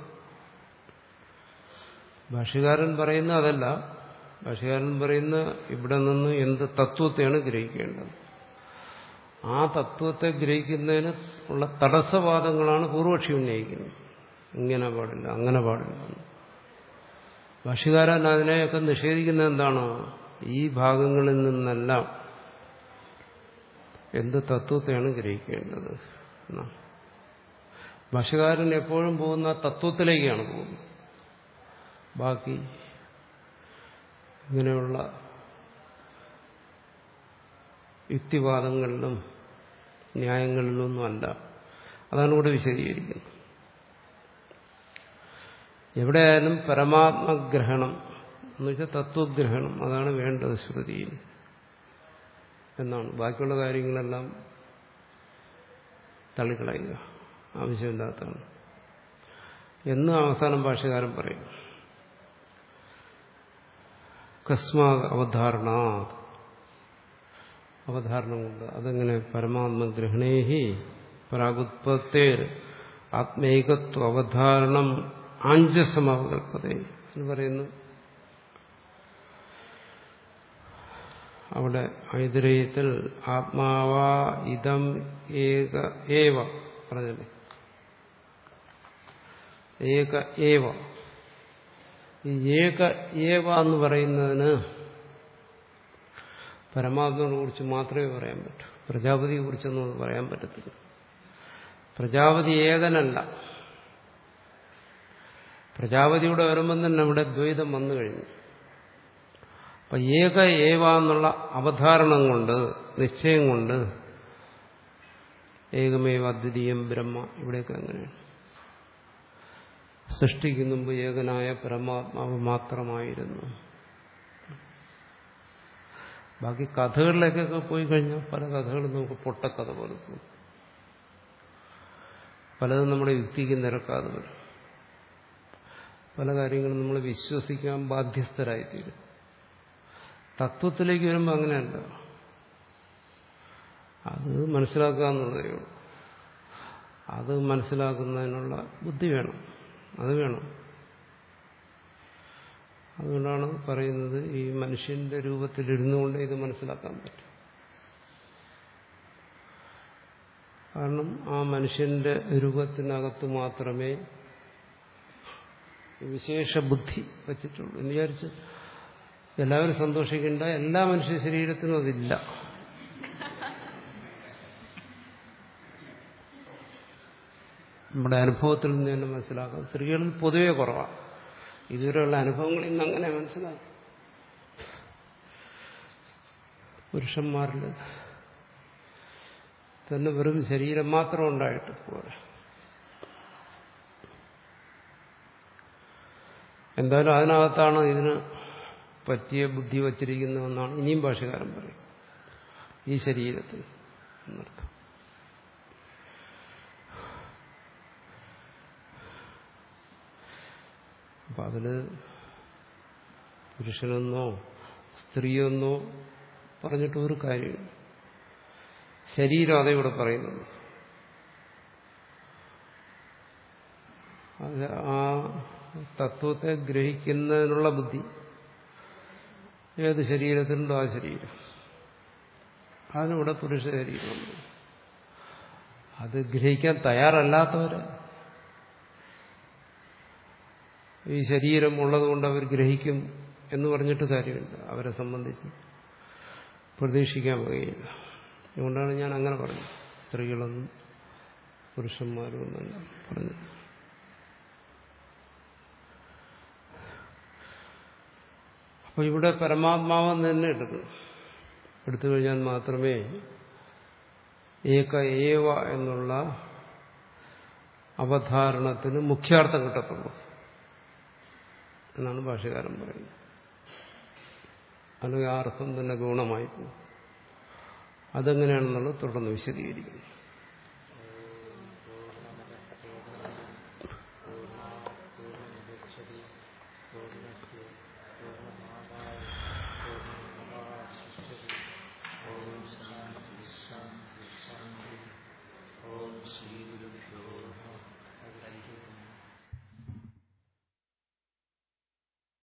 ഭാഷകാരൻ പറയുന്ന അതല്ല ഭാഷകാരൻ പറയുന്ന ഇവിടെ നിന്ന് എന്ത് തത്വത്തെയാണ് ഗ്രഹിക്കേണ്ടത് ആ തത്വത്തെ ഗ്രഹിക്കുന്നതിന് ഉള്ള തടസ്സവാദങ്ങളാണ് പൂർവക്ഷി ഉന്നയിക്കുന്നത് ഇങ്ങനെ പാടില്ല അങ്ങനെ പാടില്ല ഭാഷകാരൻ അതിനെയൊക്കെ നിഷേധിക്കുന്നത് എന്താണ് ഈ ഭാഗങ്ങളിൽ നിന്നെല്ലാം എന്ത് തത്വത്തെയാണ് ഗ്രഹിക്കേണ്ടത് എന്നാണ് ഭാഷകാരൻ എപ്പോഴും പോകുന്ന തത്വത്തിലേക്കാണ് പോകുന്നത് ബാക്കി ഇങ്ങനെയുള്ള യുക്തിവാദങ്ങളിലും ന്യായങ്ങളിലൊന്നും അല്ല അതാണ് ഇവിടെ വിശദീകരിക്കുന്നത് എവിടെയായാലും പരമാത്മഗ്രഹണം എന്ന് വെച്ചാൽ തത്വഗ്രഹണം അതാണ് വേണ്ടത് ശ്രുതിയിൽ എന്നാണ് ബാക്കിയുള്ള കാര്യങ്ങളെല്ലാം തള്ളിക്കളയുക ആവശ്യമില്ലാത്തതാണ് എന്ന് അവസാനം ഭാഷകാരൻ പറയും കസ്മാ അവധാരണ അവധാരണം കൊണ്ട് അതെങ്ങനെ പരമാത്മഗ്രഹണേഹി പ്രാഗുത്പത്തേർ ആത്മേകത്വ അവധാരണം ആഞ്ചസമവകൽപ്പത എന്ന് പറയുന്നു അവിടെ ഐതിരയത്തിൽ ആത്മാവാ ഇതം ഏക ഏവ പറഞ്ഞല്ലേ ഏക ഏവ ഈ ഏക ഏവ എന്ന് പറയുന്നതിന് പരമാത്മനെ കുറിച്ച് മാത്രമേ പറയാൻ പറ്റൂ പ്രജാപതിയെ കുറിച്ചൊന്നും അത് പറയാൻ പറ്റത്തില്ല പ്രജാപതി ഏകനല്ല പ്രജാപതിയുടെ വരുമ്പം തന്നെ അവിടെ ദ്വൈതം വന്നു കഴിഞ്ഞു അപ്പൊ ഏക ഏവ എന്നുള്ള അവധാരണം കൊണ്ട് നിശ്ചയം കൊണ്ട് ഏകമേവ അദ്വിതീയം ബ്രഹ്മ ഇവിടെയൊക്കെ അങ്ങനെയാണ് സൃഷ്ടിക്ക് മുമ്പ് ഏകനായ പരമാത്മാവ് മാത്രമായിരുന്നു ബാക്കി കഥകളിലേക്കൊക്കെ പോയി കഴിഞ്ഞാൽ പല കഥകളും നമുക്ക് പൊട്ടക്കഥ പോലെ തോന്നും പലതും നമ്മുടെ യുക്തിക്ക് നിരക്കാതെ വരും പല കാര്യങ്ങളും നമ്മൾ വിശ്വസിക്കാൻ ബാധ്യസ്ഥരായിത്തീരും തത്വത്തിലേക്ക് വരുമ്പോൾ അങ്ങനെയല്ല അത് മനസ്സിലാക്കുക എന്നുള്ളതേ ഉള്ളൂ അത് മനസ്സിലാക്കുന്നതിനുള്ള ബുദ്ധി വേണം അത് വേണം അതുകൊണ്ടാണ് പറയുന്നത് ഈ മനുഷ്യന്റെ രൂപത്തിലിരുന്നു കൊണ്ട് ഇത് മനസ്സിലാക്കാൻ പറ്റും കാരണം ആ മനുഷ്യന്റെ രൂപത്തിനകത്ത് മാത്രമേ വിശേഷ ബുദ്ധി വച്ചിട്ടുള്ളൂ എന്ന് വിചാരിച്ച് എല്ലാവരും സന്തോഷിക്കേണ്ട എല്ലാ മനുഷ്യ ശരീരത്തിനും അതില്ല നമ്മുടെ അനുഭവത്തിൽ നിന്ന് തന്നെ മനസ്സിലാക്കാം സ്ത്രീകളിൽ പൊതുവെ കുറവാണ് ഇതുവരെയുള്ള അനുഭവങ്ങളിൽ നിന്ന് അങ്ങനെ മനസ്സിലാക്കും പുരുഷന്മാരിൽ തന്നെ വെറും ശരീരം മാത്രം ഉണ്ടായിട്ട് പോരാ എന്തായാലും അതിനകത്താണ് ഇതിന് പറ്റിയ ബുദ്ധി വച്ചിരിക്കുന്നതെന്നാണ് ഇനിയും ഭാഷകാരൻ പറയും ഈ ശരീരത്തിൽ എന്നർത്ഥം അപ്പൊ അതില് പുരുഷനെന്നോ സ്ത്രീയെന്നോ പറഞ്ഞിട്ട് ഒരു കാര്യമില്ല ശരീരം അതേ ഇവിടെ പറയുന്നുള്ളൂ അത് ആ തത്വത്തെ ഗ്രഹിക്കുന്നതിനുള്ള ബുദ്ധി ഏത് ശരീരത്തിലുണ്ടോ ആ ശരീരം അതിനിവിടെ പുരുഷ ശരീരമുണ്ട് അത് ഗ്രഹിക്കാൻ തയ്യാറല്ലാത്തവരെ ഈ ശരീരം ഉള്ളതുകൊണ്ട് അവർ ഗ്രഹിക്കും എന്ന് പറഞ്ഞിട്ട് കാര്യമില്ല അവരെ സംബന്ധിച്ച് പ്രതീക്ഷിക്കാൻ വകയില്ല അതുകൊണ്ടാണ് ഞാൻ അങ്ങനെ പറഞ്ഞത് സ്ത്രീകളെന്നും പുരുഷന്മാരും എന്നല്ല പറഞ്ഞു അപ്പൊ ഇവിടെ പരമാത്മാവെന്ന് തന്നെ എടുക്കണം എടുത്തു കഴിഞ്ഞാൽ മാത്രമേ ഏക ഏവ എന്നുള്ള അവധാരണത്തിന് മുഖ്യാർത്ഥം കിട്ടത്തുള്ളൂ എന്നാണ് ഭാഷകാരൻ പറയുന്നത് അല്ലെങ്കിൽ ആ അർത്ഥം തന്നെ ഗുണമായി പോകും അതെങ്ങനെയാണെന്നുള്ളത് തുടർന്ന് വിശദീകരിക്കുന്നു